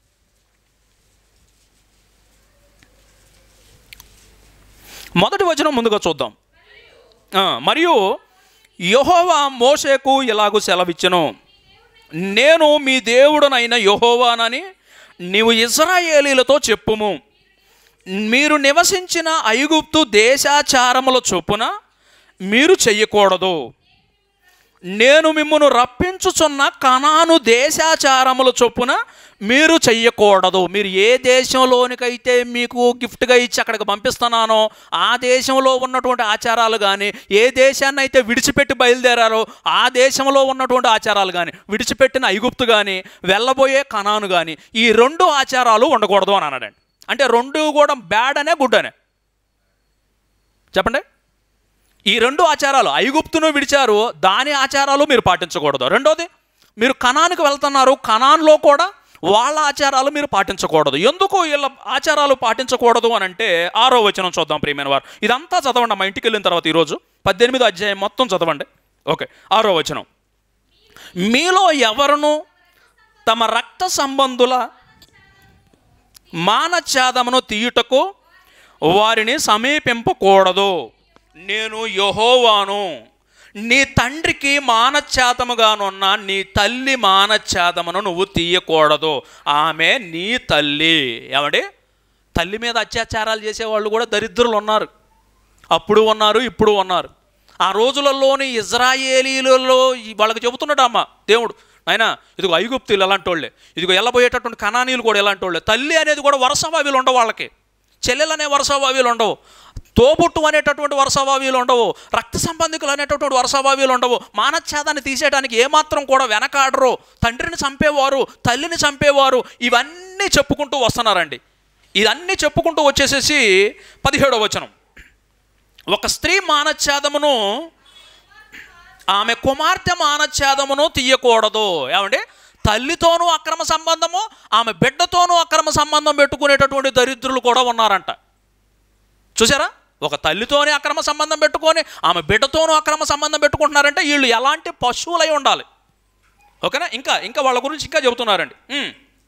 A: మొదటి వచనం ముందుగా చూద్దాం ఆ, మరియు యహోవా మోషేకు ఇలాగూ సెలవిచ్చను నేను మీ దేవుడనైన యహోవానని నీవు ఇజ్రాయేలీలతో చెప్పుము మీరు నివసించిన ఐగుప్తు దేశాచారముల చొప్పున మీరు చెయ్యకూడదు నేను మిమ్మను రప్పించుచున్న కనాను దేశాచారముల చొప్పున మీరు చెయ్యకూడదు మీరు ఏ దేశంలోనికైతే మీకు గిఫ్ట్గా ఇచ్చి అక్కడికి పంపిస్తున్నానో ఆ దేశంలో ఉన్నటువంటి ఆచారాలు కానీ ఏ దేశాన్ని అయితే విడిచిపెట్టి బయలుదేరారో ఆ దేశంలో ఉన్నటువంటి ఆచారాలు కానీ విడిచిపెట్టిన ఐగుప్తు కానీ వెళ్ళబోయే కనాను కానీ ఈ రెండు ఆచారాలు ఉండకూడదు అని అన్నాడండి అంటే రెండు కూడా బ్యాడ్ అనే గుడ్ అనే చెప్పండి ఈ రెండు ఆచారాలు ఐగుప్తును విడిచారు దాని ఆచారాలు మీరు పాటించకూడదు రెండోది మీరు కణానికి వెళ్తున్నారు కణాన్లో కూడా వాళ్ళ ఆచారాలు మీరు పాటించకూడదు ఎందుకు వీళ్ళ ఆచారాలు పాటించకూడదు అని అంటే ఆరో వచనం చూద్దాం ప్రియమైన వారు ఇదంతా చదవండి మా ఇంటికి వెళ్ళిన తర్వాత ఈరోజు పద్దెనిమిది అధ్యాయం మొత్తం చదవండి ఓకే ఆరో వచనం మీలో ఎవరును తమ రక్త సంబంధుల మానఛాదమును తీయుటకు వారిని సమీపింపకూడదు నేను యహోవాను నీ తండ్రికి మానఛాతముగానున్న నీ తల్లి మానఛాతమును నువ్వు తీయకూడదు ఆమె నీ తల్లి ఏమండి తల్లి మీద అత్యాచారాలు చేసేవాళ్ళు కూడా దరిద్రులు ఉన్నారు అప్పుడు ఉన్నారు ఇప్పుడు ఉన్నారు ఆ రోజులలోని ఇజ్రాయేలీలలో ఈ- వాళ్ళకి చెబుతున్నాడు అమ్మ దేవుడు ఆయన ఇదిగో ఐగుప్తులు ఎలాంటి వాళ్ళే ఇదిగో వెళ్ళబోయేటటువంటి కణానీయులు కూడా ఎలాంటి వాళ్ళే తల్లి అనేది కూడా వరుసవావిలు ఉండవు వాళ్ళకి చెల్లెలు అనే వరుసవావిలు ఉండవు తోబుట్టు అనేటటువంటి వరుసవావిలు ఉండవు రక్త సంబంధికులు అనేటటువంటి వరుసవావిలు ఉండవు మానఛేదాన్ని తీసేయడానికి ఏమాత్రం కూడా వెనకాడరు తండ్రిని చంపేవారు తల్లిని చంపేవారు ఇవన్నీ చెప్పుకుంటూ వస్తున్నారండి ఇవన్నీ చెప్పుకుంటూ వచ్చేసేసి పదిహేడవ వచనం ఒక స్త్రీ మానఛేదమును ఆమె కుమార్తె మానఛేదమును తీయకూడదు ఏమండి తల్లితోనూ అక్రమ సంబంధము ఆమె బిడ్డతోనూ అక్రమ సంబంధం పెట్టుకునేటటువంటి దరిద్రులు కూడా ఉన్నారంట చూసారా ఒక తల్లితోనే అక్రమ సంబంధం పెట్టుకొని ఆమె బిడ్డతోనూ అక్రమ సంబంధం పెట్టుకుంటున్నారంటే వీళ్ళు ఎలాంటి పశువులై ఉండాలి ఓకేనా ఇంకా ఇంకా వాళ్ళ గురించి ఇంకా చెబుతున్నారండి ఉమ్.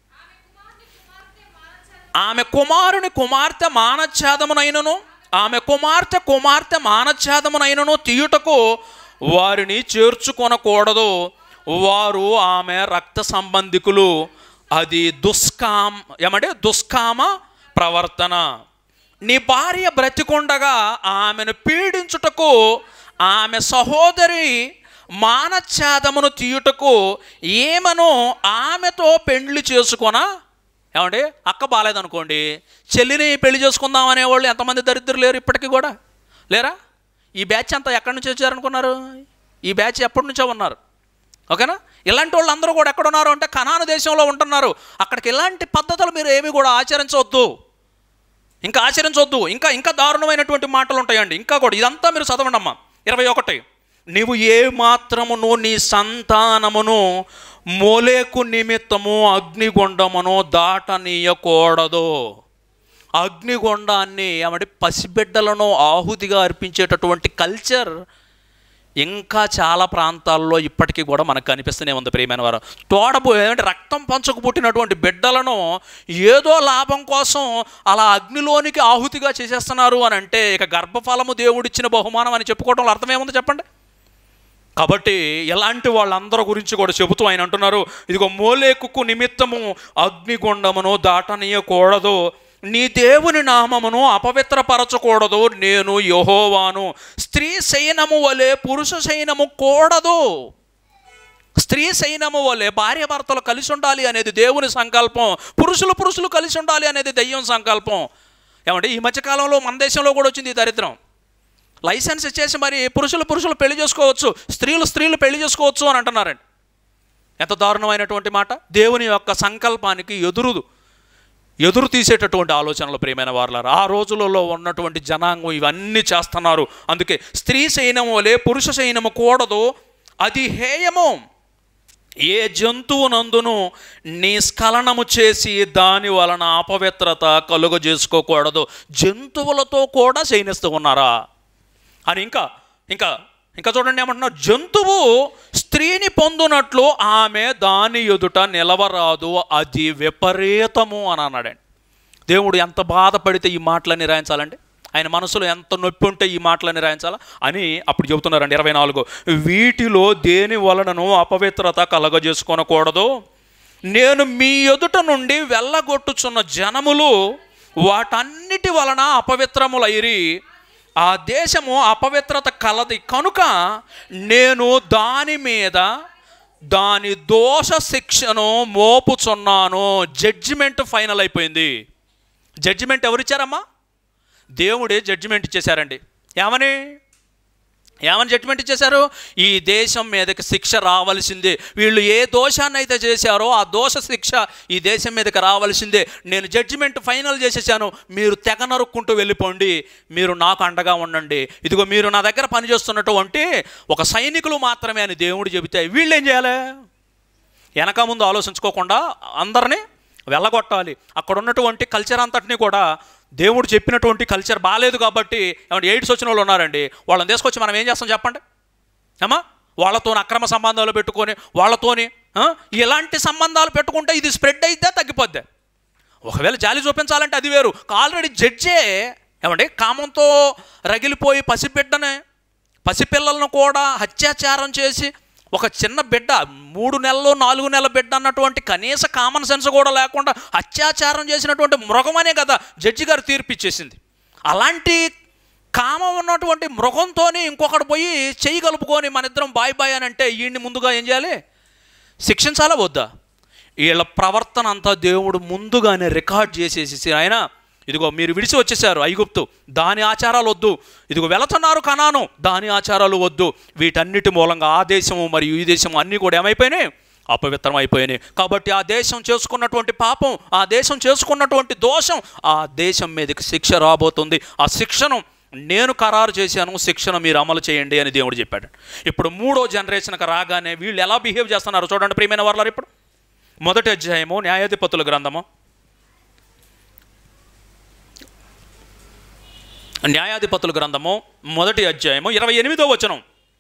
A: ఆమె కుమారుని కుమార్తె మానఛేదమునైనను ఆమె కుమార్తె కుమార్తె మానఛేదమునైనను తీయుటకు వారిని చేర్చుకొనకూడదు వారు ఆమె రక్త సంబంధికులు అది దుష్కామ ఏమంటే దుష్కామ ప్రవర్తన నీ భార్య బ్రతికుండగా ఆమెను పీడించుటకు ఆమె సహోదరి మానఛేదమును తీయుటకు ఏమను ఆమెతో పెండ్లి చేసుకొన ఏమండి అక్క బాగాలేదనుకోండి చెల్లిని పెళ్లి చేసుకుందాం అనేవాళ్ళు ఎంతమంది దరిద్రులు లేరు ఇప్పటికీ కూడా లేరా ఈ బ్యాచ్ అంతా ఎక్కడి నుంచి వచ్చారనుకున్నారు ఈ బ్యాచ్ ఎప్పటి నుంచో ఉన్నారు ఓకేనా ఇలాంటి వాళ్ళు అందరూ కూడా ఎక్కడ ఉన్నారు అంటే కనాను దేశంలో ఉంటున్నారు అక్కడికి ఇలాంటి పద్ధతులు మీరు ఏమీ కూడా ఆచరించవద్దు ఇంకా ఆచరించవద్దు ఇంకా ఇంకా దారుణమైనటువంటి మాటలు ఉంటాయండి ఇంకా కూడా ఇదంతా మీరు చదవండి అమ్మా ఇరవై ఒకటి నీవు ఏ మాత్రమును నీ సంతానమును మోలేకు నిమిత్తము అగ్నిగుండమును దాటనీయకూడదు అగ్నిగుండాన్ని ఏమంటే పసిబిడ్డలను ఆహుతిగా అర్పించేటటువంటి కల్చర్ ఇంకా చాలా ప్రాంతాల్లో ఇప్పటికీ కూడా మనకు కనిపిస్తూనే ఉంది ప్రియమైన వారు తోడబో ఏమంటే రక్తం పంచకు పుట్టినటువంటి బిడ్డలను ఏదో లాభం కోసం అలా అగ్నిలోనికి ఆహుతిగా చేసేస్తున్నారు అని అంటే ఇక గర్భఫలము దేవుడిచ్చిన బహుమానం అని చెప్పుకోవడంలో అర్థమేముంది చెప్పండి కాబట్టి ఎలాంటి వాళ్ళందరి గురించి కూడా చెబుతూ ఆయన అంటున్నారు ఇదిగో మోలేకుకు నిమిత్తము అగ్నిగుండమును దాటనీయకూడదు నీ దేవుని నామమును అపవిత్రపరచకూడదు నేను యహోవాను స్త్రీ శయనము వలె పురుష శయనము కూడదు స్త్రీ సైన్యము వల్లే భార్య భర్తలు కలిసి ఉండాలి అనేది దేవుని సంకల్పం పురుషులు పురుషులు కలిసి ఉండాలి అనేది దయ్యం సంకల్పం ఏమంటే ఈ మధ్యకాలంలో మన దేశంలో కూడా వచ్చింది ఈ దరిద్రం లైసెన్స్ ఇచ్చేసి మరి పురుషులు పురుషులు పెళ్లి చేసుకోవచ్చు స్త్రీలు స్త్రీలు పెళ్లి చేసుకోవచ్చు అని అంటున్నారండి ఎంత దారుణమైనటువంటి మాట దేవుని యొక్క సంకల్పానికి ఎదురుదు ఎదురు తీసేటటువంటి ఆలోచనలు ప్రియమైన వారులారు ఆ రోజులలో ఉన్నటువంటి జనాంగం ఇవన్నీ చేస్తున్నారు అందుకే స్త్రీ సైన్యం వలె పురుష సైన్యము కూడదు అది హేయము ఏ జంతువునందును నిష్కలనము చేసి దాని వలన అపవిత్రత కలుగ చేసుకోకూడదు జంతువులతో కూడా శయనిస్తూ ఉన్నారా అని ఇంకా ఇంకా ఇంకా చూడండి ఏమంటున్నారు జంతువు స్త్రీని పొందునట్లు ఆమె దాని ఎదుట నిలవరాదు అది విపరీతము అని అన్నాడండి దేవుడు ఎంత బాధపడితే ఈ మాటలన్నీ రాయించాలండి ఆయన మనసులో ఎంత నొప్పి ఉంటే ఈ మాటలన్నీ రాయించాలా అని అప్పుడు చెబుతున్నారండి ఇరవై నాలుగు వీటిలో దేని వలనను అపవిత్రత కలగజేసుకొనకూడదు నేను మీ ఎదుట నుండి వెళ్ళగొట్టుచున్న జనములు వాటన్నిటి వలన అపవిత్రములైరి ఆ దేశము అపవిత్రత కలది కనుక నేను దాని మీద దాని దోష శిక్షను మోపుచున్నాను జడ్జిమెంట్ ఫైనల్ అయిపోయింది జడ్జిమెంట్ ఎవరిచ్చారమ్మా దేవుడే జడ్జిమెంట్ ఇచ్చేశారండి ఏమని ఏమని జడ్జిమెంట్ ఇచ్చేశారు ఈ దేశం మీదకి శిక్ష రావాల్సిందే వీళ్ళు ఏ దోషాన్ని అయితే చేశారో ఆ దోష శిక్ష ఈ దేశం మీదకి రావాల్సిందే నేను జడ్జిమెంట్ ఫైనల్ చేసేసాను మీరు తెగ నరుక్కుంటూ వెళ్ళిపోండి మీరు నాకు అండగా ఉండండి ఇదిగో మీరు నా దగ్గర పనిచేస్తున్నటువంటి ఒక సైనికులు మాత్రమే అని దేవుడు చెబితే వీళ్ళు ఏం చేయాలి వెనక ముందు ఆలోచించుకోకుండా అందరినీ వెళ్ళగొట్టాలి అక్కడ ఉన్నటువంటి కల్చర్ అంతటినీ కూడా దేవుడు చెప్పినటువంటి కల్చర్ బాగాలేదు కాబట్టి ఏమంటే ఎయిడ్స్ వచ్చిన వాళ్ళు ఉన్నారండి వాళ్ళని తీసుకొచ్చి మనం ఏం చేస్తాం చెప్పండి ఏమా వాళ్ళతో అక్రమ సంబంధాలు పెట్టుకొని వాళ్ళతోని ఆ, ఇలాంటి సంబంధాలు పెట్టుకుంటే ఇది స్ప్రెడ్ అయితే తగ్గిపోద్ది ఒకవేళ జాలి చూపించాలంటే అది వేరు ఆల్రెడీ జడ్జే ఏమండి కామంతో రగిలిపోయి పసిబిడ్డనే పసిపిల్లలను కూడా అత్యాచారం చేసి ఒక చిన్న బిడ్డ మూడు నెలలు నాలుగు నెలల బిడ్డ అన్నటువంటి కనీస కామన్ సెన్స్ కూడా లేకుండా అత్యాచారం చేసినటువంటి మృగమనే కదా జడ్జి గారు తీర్పు ఇచ్చేసింది అలాంటి కామం ఉన్నటువంటి మృగంతోనే ఇంకొకటి పోయి చెయ్యి కలుపుకొని మన ఇద్దరం బాయ్ బాయ్ అని అంటే వీడిని ముందుగా ఏం చేయాలి శిక్షించాలా వద్దా వీళ్ళ ప్రవర్తన అంతా దేవుడు ముందుగానే రికార్డ్ చేసేసి ఆయన ఇదిగో మీరు విడిచి వచ్చేసారు ఐగుప్తు దాని ఆచారాలు వద్దు ఇదిగో వెళుతున్నారు కనాను దాని ఆచారాలు వద్దు వీటన్నిటి మూలంగా ఆ దేశము మరియు ఈ దేశము అన్నీ కూడా ఏమైపోయినాయి అపవిత్రం అయిపోయినాయి కాబట్టి ఆ దేశం చేసుకున్నటువంటి పాపం ఆ దేశం చేసుకున్నటువంటి దోషం ఆ దేశం మీదకి శిక్ష రాబోతుంది ఆ శిక్షను నేను ఖరారు చేశాను శిక్షను మీరు అమలు చేయండి అని దేవుడు చెప్పాడు ఇప్పుడు మూడో జనరేషన్కి రాగానే వీళ్ళు ఎలా బిహేవ్ చేస్తున్నారు చూడండి ప్రియమైన వాళ్ళారు ఇప్పుడు మొదటి అధ్యాయము న్యాయాధిపతుల గ్రంథము న్యాయాధిపతుల గ్రంథము మొదటి అధ్యాయము ఇరవై ఎనిమిదో వచనం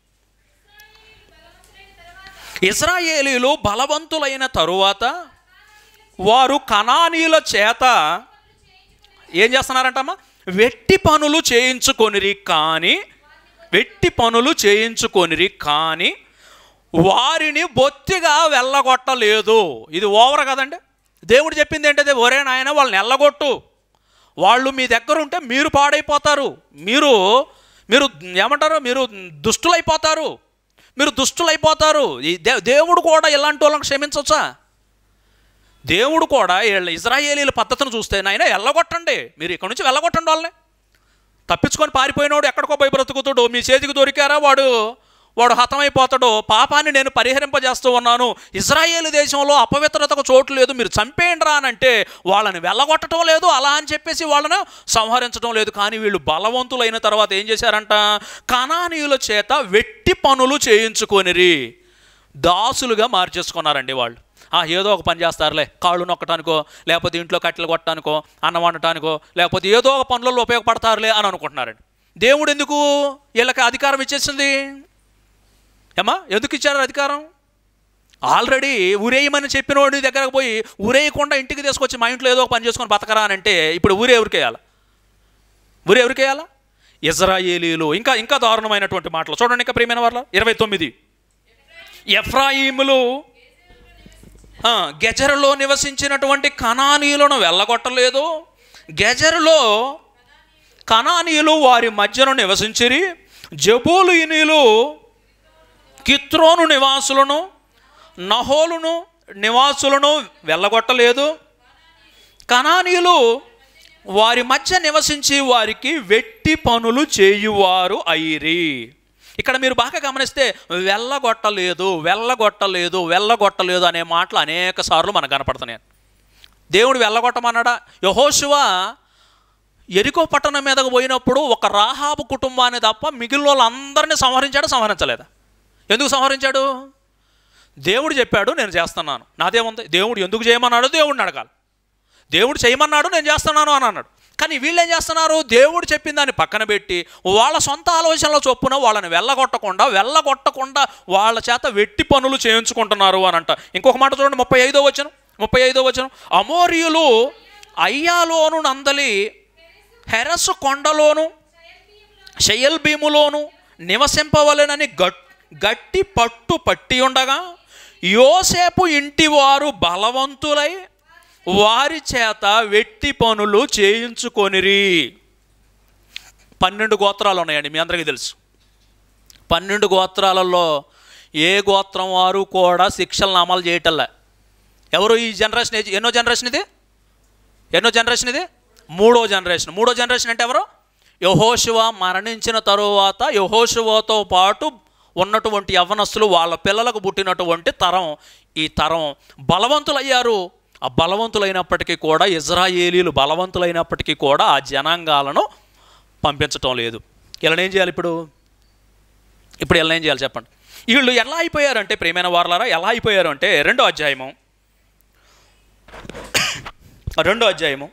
A: ఇస్రాయేలీలు బలవంతులైన తరువాత వారు కనానీల చేత ఏం చేస్తున్నారంటమ్మా వెట్టి పనులు చేయించుకొనిరి కానీ వెట్టి పనులు చేయించుకొనిరి కానీ వారిని బొత్తిగా వెళ్ళగొట్టలేదు ఇది ఓవర్ కదండి దేవుడు చెప్పింది ఏంటంటే ఒరే నాయన వాళ్ళని వెళ్ళగొట్టు వాళ్ళు మీ దగ్గర ఉంటే మీరు పాడైపోతారు మీరు మీరు ఏమంటారు మీరు దుష్టులైపోతారు మీరు దుష్టులైపోతారు ఈ దే- దేవుడు కూడా ఇలాంటి వాళ్ళని క్షమించవచ్చా దేవుడు కూడా వీళ్ళ ఇజ్రాయేలీల పద్ధతిని చూస్తే నాయన వెళ్ళగొట్టండి మీరు ఇక్కడ నుంచి వెళ్ళగొట్టండి వాళ్ళని తప్పించుకొని పారిపోయినోడు ఎక్కడికో పోయి బ్రతుకుతాడు మీ చేతికి దొరికారా వాడు వాడు హతమైపోతాడో పాపాన్ని నేను పరిహరింపజేస్తూ ఉన్నాను ఇజ్రాయేల్ దేశంలో అపవిత్రతకు చోటు లేదు మీరు చంపేయండి రా అని అంటే వాళ్ళని వెళ్ళగొట్టడం లేదు అలా అని చెప్పేసి వాళ్ళను సంహరించడం లేదు కానీ వీళ్ళు బలవంతులైన తర్వాత ఏం చేశారంట కణానీయుల చేత వెట్టి పనులు చేయించుకొనిరి దాసులుగా మార్చేసుకున్నారండి వాళ్ళు ఆ ఏదో ఒక పని చేస్తారులే కాళ్ళు నొక్కటానికో లేకపోతే ఇంట్లో కట్టెలు కొట్టడానికో అన్నం వండటానికో లేకపోతే ఏదో ఒక పనులలో ఉపయోగపడతారులే అని అనుకుంటున్నారండి దేవుడు ఎందుకు వీళ్ళకి అధికారం ఇచ్చేసింది ఏమా ఎందుకు ఇచ్చారు అధికారం ఆల్రెడీ ఊరేయమని చెప్పిన వాడి దగ్గరకు పోయి ఊరేయకుండా ఇంటికి తీసుకొచ్చి మా ఇంట్లో ఏదో ఒక పని చేసుకొని బతకరా అని అంటే ఇప్పుడు ఊరే ఎవరికి వేయాలి ఊరే ఎవరికి వేయాలా ఇజ్రాయేలీలు ఇంకా ఇంకా దారుణమైనటువంటి మాటలు చూడండి ఇంకా ప్రియమైన వాళ్ళ ఇరవై తొమ్మిది ఎఫ్రాయిములు ఆ, గెజరులో నివసించినటువంటి కణానీయులను వెళ్ళగొట్టలేదు గెజరులో కణానీయులు వారి మధ్యను నివసించిరి జబూలుయినీలు కిత్రోను నివాసులను నహోలును నివాసులను వెళ్ళగొట్టలేదు కణానీయులు వారి మధ్య నివసించి వారికి వెట్టి పనులు చేయువారు అయిరి ఇక్కడ మీరు బాగా గమనిస్తే వెళ్ళగొట్టలేదు వెళ్ళగొట్టలేదు వెళ్ళగొట్టలేదు అనే మాటలు అనేక సార్లు మనకు కనపడుతున్నాయి దేవుడు వెళ్ళగొట్టమన్నాడా యహోశివ ఎరికో పట్టణం మీదకు పోయినప్పుడు ఒక రాహాబు కుటుంబాన్ని తప్ప మిగిలిన వాళ్ళందరినీ సంహరించాడు సంహరించలేదా ఎందుకు సంహరించాడు దేవుడు చెప్పాడు నేను చేస్తున్నాను నాదేముంది దేవుడు ఎందుకు చేయమన్నాడు దేవుడిని అడగాలి దేవుడు చేయమన్నాడు నేను చేస్తున్నాను అని అన్నాడు కానీ వీళ్ళు ఏం చేస్తున్నారు దేవుడు చెప్పిన దాన్ని పక్కన పెట్టి వాళ్ళ సొంత ఆలోచనల చొప్పున వాళ్ళని వెళ్ళగొట్టకుండా వెళ్ళగొట్టకుండా వాళ్ళ చేత వెట్టి పనులు చేయించుకుంటున్నారు అని అంట ఇంకొక మాట చూడండి ముప్పై ఐదో వచనం ముప్పై ఐదో వచనం అమోరియులు అయ్యాలోను నందలి హెరసు కొండలోను షయల్ భీములోను నివసింపవలెనని గట్ గట్టి పట్టు పట్టి ఉండగా యోసేపు ఇంటి వారు బలవంతులై వారి చేత వెట్టి పనులు చేయించుకొనిరి పన్నెండు గోత్రాలు ఉన్నాయండి మీ అందరికీ తెలుసు పన్నెండు గోత్రాలలో ఏ గోత్రం వారు కూడా శిక్షలను అమలు చేయటంలే ఎవరు ఈ జనరేషన్ ఏజ్- ఎన్నో జనరేషన్ ఇది ఎన్నో జనరేషన్ ఇది మూడో జనరేషన్ మూడో జనరేషన్ అంటే ఎవరు యహోశివ మరణించిన తరువాత యహోశివతో పాటు ఉన్నటువంటి యవ్వనస్తులు వాళ్ళ పిల్లలకు పుట్టినటువంటి తరం ఈ తరం బలవంతులయ్యారు ఆ బలవంతులైనప్పటికీ కూడా ఇజ్రాయేలీలు బలవంతులైనప్పటికీ కూడా ఆ జనాంగాలను పంపించటం లేదు ఇలా ఏం చేయాలి ఇప్పుడు ఇప్పుడు ఎలా ఏం చేయాలి చెప్పండి వీళ్ళు ఎలా అయిపోయారంటే ప్రేమైన వారలారా ఎలా అయిపోయారు అంటే రెండో అధ్యాయము రెండో అధ్యాయము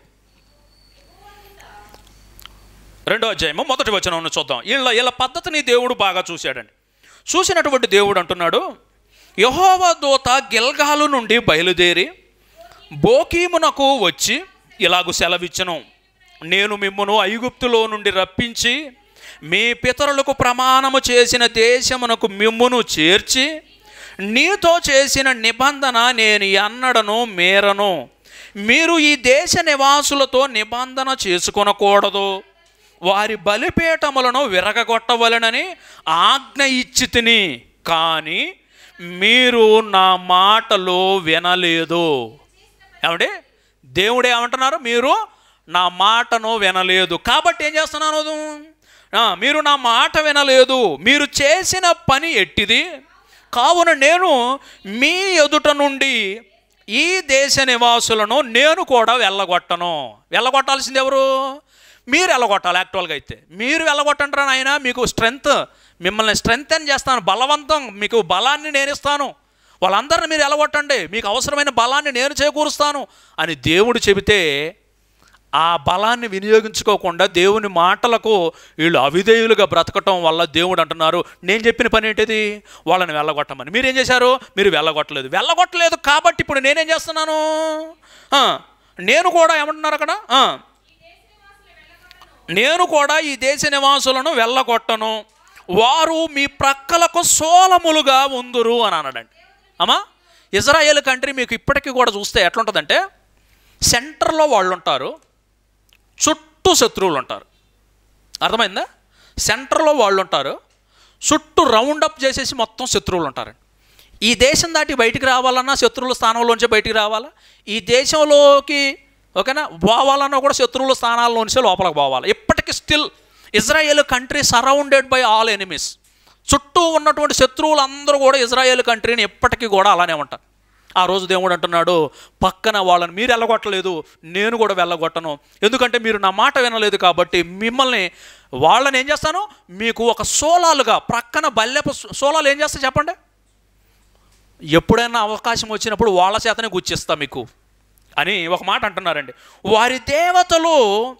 A: రెండో అధ్యాయము మొదటి వచనం చూద్దాం వీళ్ళ వీళ్ళ పద్ధతిని దేవుడు బాగా చూశాడండి చూసినటువంటి దేవుడు అంటున్నాడు యహోవ దూత గిల్గాలు నుండి బయలుదేరి బోకీమునకు వచ్చి ఇలాగు సెలవిచ్చను నేను మిమ్మును ఐగుప్తులో నుండి రప్పించి మీ పితరులకు ప్రమాణము చేసిన దేశమునకు మిమ్మును చేర్చి నీతో చేసిన నిబంధన నేను ఎన్నడను మేరను మీరు ఈ దేశ నివాసులతో నిబంధన చేసుకొనకూడదు వారి బలిపీఠములను విరగగొట్టవలనని ఆజ్ఞ ఇచ్చి తిని కానీ మీరు నా మాటలు వినలేదు ఏమండి దేవుడు ఏమంటున్నారు మీరు నా మాటను వినలేదు కాబట్టి ఏం చేస్తున్నాను ఆ, మీరు నా మాట వినలేదు మీరు చేసిన పని ఎట్టిది కావున నేను మీ ఎదుట నుండి ఈ దేశ నివాసులను నేను కూడా వెళ్ళగొట్టను వెళ్ళగొట్టాల్సింది ఎవరు మీరు వెళ్ళగొట్టాలి యాక్చువల్గా అయితే మీరు వెళ్ళగొట్టండి రా నాయన మీకు స్ట్రెంగ్త్ మిమ్మల్ని స్ట్రెంగ్త్ అని చేస్తాను బలవంతం మీకు బలాన్ని నేను ఇస్తాను వాళ్ళందరిని మీరు వెళ్ళగొట్టండి మీకు అవసరమైన బలాన్ని నేను చేకూరుస్తాను అని దేవుడు చెబితే ఆ బలాన్ని వినియోగించుకోకుండా దేవుని మాటలకు వీళ్ళు అవిధేయులుగా బ్రతకటం వల్ల దేవుడు అంటున్నారు నేను చెప్పిన పని ఏంటిది వాళ్ళని వెళ్ళగొట్టమని మీరేం చేశారు మీరు వెళ్ళగొట్టలేదు వెళ్ళగొట్టలేదు కాబట్టి ఇప్పుడు నేనేం చేస్తున్నాను ఆ, నేను కూడా ఏమంటున్నారు అక్కడ ఆ, నేను కూడా ఈ దేశ నివాసులను వెళ్ళగొట్టను వారు మీ ప్రక్కలకు సోలములుగా ఉందురు అని అన్నాడండి అమ్మా ఇజ్రాయేల్ కంట్రీ మీకు ఇప్పటికీ కూడా చూస్తే ఎట్లుంటుందంటే సెంటర్లో వాళ్ళు ఉంటారు చుట్టూ శత్రువులు ఉంటారు అర్థమైందా సెంటర్లో వాళ్ళు ఉంటారు చుట్టూ రౌండ్ అప్ చేసేసి మొత్తం శత్రువులు ఉంటారు ఈ దేశం దాటి బయటికి రావాలన్నా శత్రువుల స్థానంలోంచి బయటికి రావాలా ఈ దేశంలోకి ఓకేనా పోవాలన్నా కూడా శత్రువుల స్థానాల్లోంచి లోపలికి పోవాలి ఇప్పటికీ still Israel country surrounded by all enemies చుట్టూ ఉన్నటువంటి శత్రువులు అందరూ కూడా ఇజ్రాయేల్ కంట్రీని ఎప్పటికీ కూడా అలానే ఉంటారు ఆ రోజు దేవుడు అంటున్నాడు పక్కన వాళ్ళని మీరు వెళ్ళగొట్టలేదు నేను కూడా వెళ్ళగొట్టను ఎందుకంటే మీరు నా మాట వినలేదు కాబట్టి మిమ్మల్ని వాళ్ళని ఏం చేస్తాను మీకు ఒక సోలాలుగా ప్రక్కన బల్లెపు సోలాలు ఏం చేస్తా చెప్పండి ఎప్పుడైనా అవకాశం వచ్చినప్పుడు వాళ్ళ చేతనే గుచ్చిస్తా మీకు అని ఒక మాట అంటున్నారండి వారి దేవతలు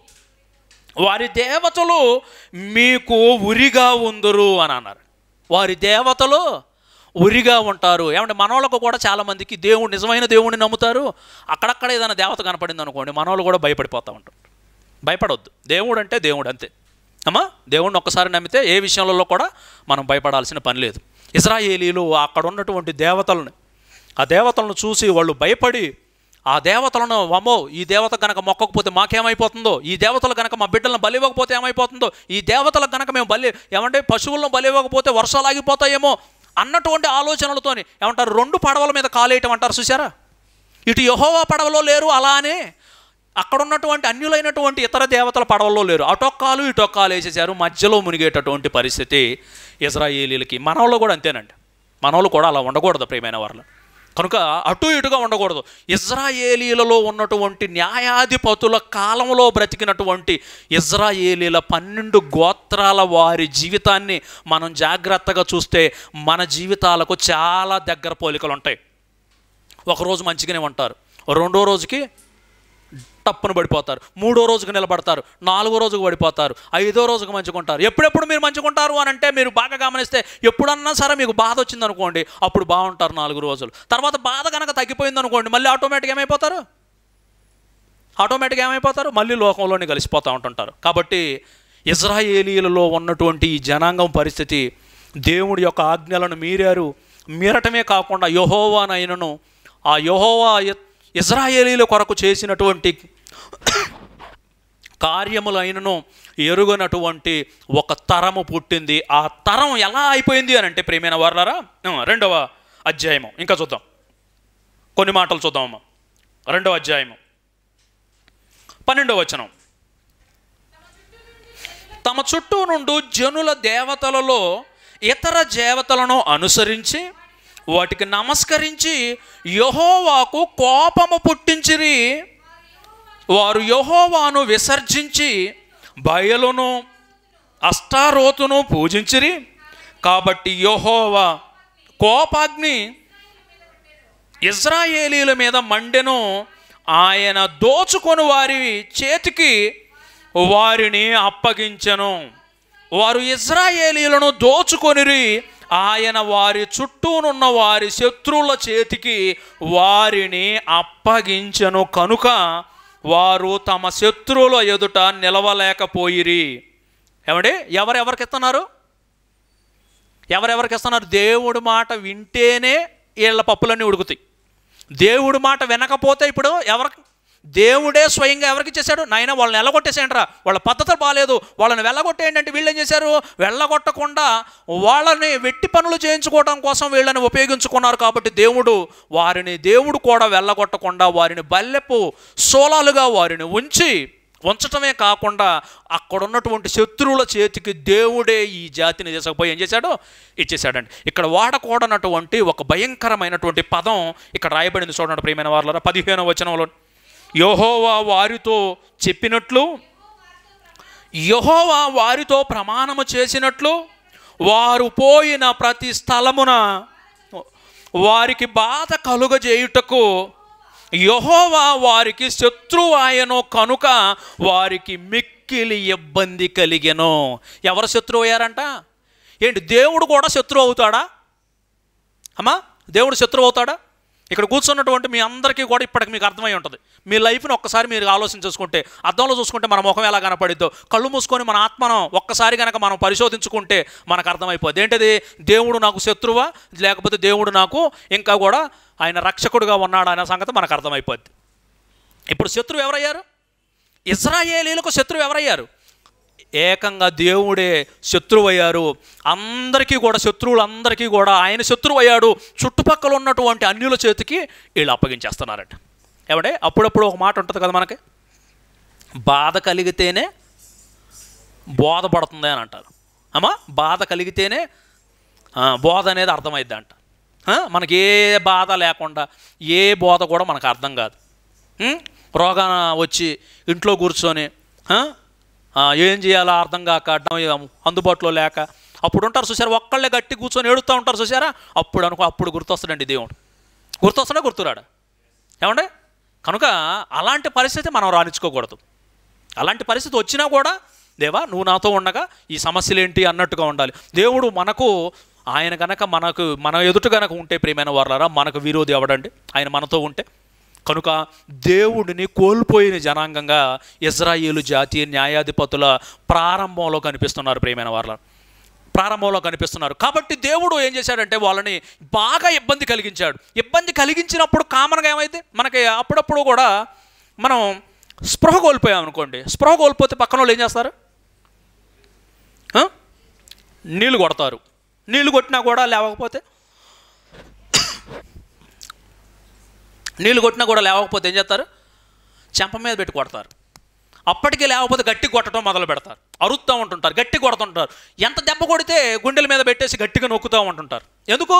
A: వారి దేవతలు మీకు ఉరిగా ఉందరు అని అన్నారు వారి దేవతలు ఉరిగా ఉంటారు ఏమంటే మనోళ్ళకు కూడా చాలామందికి దేవుడు నిజమైన దేవుడిని నమ్ముతారు అక్కడక్కడ ఏదైనా దేవత కనపడింది అనుకోండి మనోళ్ళు కూడా భయపడిపోతూ ఉంటారు భయపడొద్దు దేవుడు అంటే దేవుడు అంతే అమ్మా దేవుడిని ఒక్కసారి నమ్మితే ఏ విషయంలో కూడా మనం భయపడాల్సిన పని లేదు ఇజ్రాయేలీలు అక్కడ ఉన్నటువంటి దేవతలను ఆ దేవతలను చూసి వాళ్ళు భయపడి ఆ దేవతలను అమ్మో ఈ దేవత గనక మొక్కకపోతే మాకేమైపోతుందో ఈ దేవతలు గనక మా బిడ్డలను బలి ఇవ్వకపోతే ఏమైపోతుందో ఈ దేవతలకు గనక మేము బలి ఏమంటే పశువులను బలి ఇవ్వకపోతే వర్షాలు ఆగిపోతాయేమో అన్నటువంటి ఆలోచనలతోని ఏమంటారు రెండు పడవల మీద కాలేయటం అంటారు చూసారా ఇటు యహోవా పడవలో లేరు అలానే అక్కడ ఉన్నటువంటి అన్యులైనటువంటి ఇతర దేవతల పడవల్లో లేరు అటొక్కాలు ఇటొక్కాలు వేసేసారు మధ్యలో మునిగేటటువంటి పరిస్థితి ఇజ్రాయేలీలకి మనవాళ్ళు కూడా అంతేనండి మనవాళ్ళు కూడా అలా ఉండకూడదు ప్రియమైన వాళ్ళు కనుక అటు ఇటుగా ఉండకూడదు ఇజ్రాయేలీలలో ఉన్నటువంటి న్యాయాధిపతుల కాలంలో బ్రతికినటువంటి ఇజ్రాయేలీల పన్నెండు గోత్రాల వారి జీవితాన్ని మనం జాగ్రత్తగా చూస్తే మన జీవితాలకు చాలా దగ్గర పోలికలు ఉంటాయి ఒకరోజు మంచిగానే ఉంటారు రెండో రోజుకి టప్పును పడిపోతారు మూడో రోజుకు నిలబడతారు నాలుగో రోజుకు పడిపోతారు ఐదో రోజుకు మంచుకుంటారు ఎప్పుడెప్పుడు మీరు మంచుకుంటారు అని అంటే మీరు బాగా గమనిస్తే ఎప్పుడన్నా సరే మీకు బాధ వచ్చింది అనుకోండి అప్పుడు బాగుంటారు నాలుగు రోజులు తర్వాత బాధ కనుక తగ్గిపోయింది అనుకోండి మళ్ళీ ఆటోమేటిక్గా ఏమైపోతారు ఆటోమేటిక్గా ఏమైపోతారు మళ్ళీ లోకంలోనే కలిసిపోతూ ఉంటుంటారు కాబట్టి ఇజ్రాయేలీలలో ఉన్నటువంటి ఈ జనాంగం పరిస్థితి దేవుడి యొక్క ఆజ్ఞలను మీరారు మీరటమే కాకుండా యహోవానైనను ఆ యహోవా ఇ- ఇజ్రాయేలీల కొరకు చేసినటువంటి కార్యములైనను ఎరుగనటువంటి ఒక తరము పుట్టింది ఆ తరం ఎలా అయిపోయింది అని అంటే ప్రేమైన వారులారా ఆ, రెండవ అధ్యాయము ఇంకా చూద్దాం కొన్ని మాటలు చూద్దామమ్మా రెండవ అధ్యాయము పన్నెండవ వచనం తమ చుట్టూ నుండి జనుల దేవతలలో ఇతర దేవతలను అనుసరించి వాటికి నమస్కరించి యహోవాకు కోపము పుట్టించిరి వారు యహోవాను విసర్జించి బయలును అష్టారోతును పూజించిరి కాబట్టి యహోవా కోపాగ్ని ఇజ్రాయేలీల మీద మండెను ఆయన దోచుకొని వారి చేతికి వారిని అప్పగించెను వారు ఇజ్రాయేలీలను దోచుకొనిరి ఆయన వారి చుట్టూనున్న వారి శత్రువుల చేతికి వారిని అప్పగించెను కనుక వారు తమ శత్రువుల ఎదుట నిలవలేకపోయిరి ఏమండి ఎవరెవరికి ఇస్తున్నారు ఎవరెవరికి ఇస్తున్నారు దేవుడి మాట వింటేనే వీళ్ళ పప్పులన్నీ ఉడుకుతాయి దేవుడి మాట వినకపోతే ఇప్పుడు ఎవరికి దేవుడే స్వయంగా ఎవరికి ఇచ్చేశాడు నాయన వాళ్ళని వెళ్ళగొట్టేసేయండి రా వాళ్ళ పద్ధతులు బాగాలేదు వాళ్ళని వెళ్ళగొట్టేయండి అంటే వీళ్ళు ఏం చేశారు వెళ్ళగొట్టకుండా వాళ్ళని వెట్టి పనులు చేయించుకోవడం కోసం వీళ్ళని ఉపయోగించుకున్నారు కాబట్టి దేవుడు వారిని దేవుడు కూడా వెళ్ళగొట్టకుండా వారిని బల్లెపు సోలాలుగా వారిని ఉంచి ఉంచటమే కాకుండా అక్కడ ఉన్నటువంటి శత్రువుల చేతికి దేవుడే ఈ జాతిని తీసుకుపోయి ఏం చేశాడు ఇచ్చేశాడండి ఇక్కడ వాడకూడనటువంటి ఒక భయంకరమైనటువంటి పదం ఇక్కడ రాయబడింది చూడండి ప్రియమైన వాళ్ళ పదిహేను వచనంలో యహోవా వారితో చెప్పినట్లు యహోవా వారితో ప్రమాణము చేసినట్లు వారు పోయిన ప్రతి స్థలమున వారికి బాధ కలుగజేయుటకు యహోవా వారికి శత్రువాయను కనుక వారికి మిక్కిలి ఇబ్బంది కలిగెను ఎవరు శత్రువు అయ్యారంట ఏంటి దేవుడు కూడా శత్రువు అవుతాడా అమ్మా దేవుడు శత్రువు అవుతాడా ఇక్కడ కూర్చున్నటువంటి మీ అందరికీ కూడా ఇప్పటికి మీకు అర్థమై ఉంటుంది మీ లైఫ్ని ఒక్కసారి మీరు ఆలోచన చేసుకుంటే అర్థంలో చూసుకుంటే మన ముఖం ఎలా కనపడిద్దో కళ్ళు మూసుకొని మన ఆత్మను ఒక్కసారి కనుక మనం పరిశోధించుకుంటే మనకు అర్థమైపోద్ది ఏంటది దేవుడు నాకు శత్రువా లేకపోతే దేవుడు నాకు ఇంకా కూడా ఆయన రక్షకుడుగా ఉన్నాడు అనే సంగతి మనకు అర్థమైపోద్ది ఇప్పుడు శత్రువు ఎవరయ్యారు ఇజ్రాయేలీలకు శత్రువు ఎవరయ్యారు ఏకంగా దేవుడే శత్రువు అయ్యారు అందరికీ కూడా శత్రువులందరికీ కూడా ఆయన శత్రువు అయ్యాడు చుట్టుపక్కల ఉన్నటువంటి అన్యుల చేతికి వీళ్ళు అప్పగించేస్తున్నారంట ఏమంటే అప్పుడప్పుడు ఒక మాట ఉంటుంది కదా మనకి బాధ కలిగితేనే బోధపడుతుంది అని అంటారు అమ్మా బాధ కలిగితేనే ఆ, బోధ అనేది అర్థమైద్ది అంట ఆ, మనకి ఏ బాధ లేకుండా ఏ బోధ కూడా మనకు అర్థం కాదు ఉం? రోగం వచ్చి ఇంట్లో కూర్చొని ఆ, ఆ, ఏం చేయాలో అర్థం కాక అడ్డం అందుబాటులో లేక అప్పుడు ఉంటారు చూసారా ఒక్కళ్ళే గట్టి కూర్చొని ఏడుస్తూ ఉంటారు చూసారా అప్పుడు అనుకో అప్పుడు గుర్తొస్తాడండి దేవుడు గుర్తొస్తున్నా గుర్తురాడా ఏమండే కనుక అలాంటి పరిస్థితి మనం రాణించుకోకూడదు అలాంటి పరిస్థితి వచ్చినా కూడా దేవా నువ్వు నాతో ఉండగా ఈ సమస్యలు ఏంటి అన్నట్టుగా ఉండాలి దేవుడు మనకు ఆయన గనక మనకు మన ఎదుట గనక ఉంటే ప్రియమైన వారులారా మనకు విరోధి ఎవడండి ఆయన మనతో ఉంటే కనుక దేవుడిని కోల్పోయిన జనాంగంగా ఇజ్రాయేలు జాతీయ న్యాయాధిపతుల ప్రారంభంలో కనిపిస్తున్నారు ప్రియమైన వారులారా ప్రారంభంలో కనిపిస్తున్నారు కాబట్టి దేవుడు ఏం చేశాడంటే వాళ్ళని బాగా ఇబ్బంది కలిగించాడు ఇబ్బంది కలిగించినప్పుడు కామన్గా ఏమైంది మనకి అప్పుడప్పుడు కూడా మనం స్పృహ కోల్పోయాం అనుకోండి స్పృహ కోల్పోతే పక్కన వాళ్ళు ఏం చేస్తారు ఆ? నీళ్లు కొడతారు నీళ్లు కొట్టినా కూడా లేవకపోతే నీళ్లు కొట్టినా కూడా లేవకపోతే ఏం చేస్తారు చెంప మీద పెట్టి కొడతారు అప్పటికే లేకపోతే గట్టి కొట్టడం మొదలు పెడతారు అరుస్తూ ఉంటుంటారు గట్టి కొడుతుంటారు ఎంత దెబ్బ కొడితే గుండెల మీద పెట్టేసి గట్టిగా నొక్కుతూ ఉంటుంటారు ఎందుకు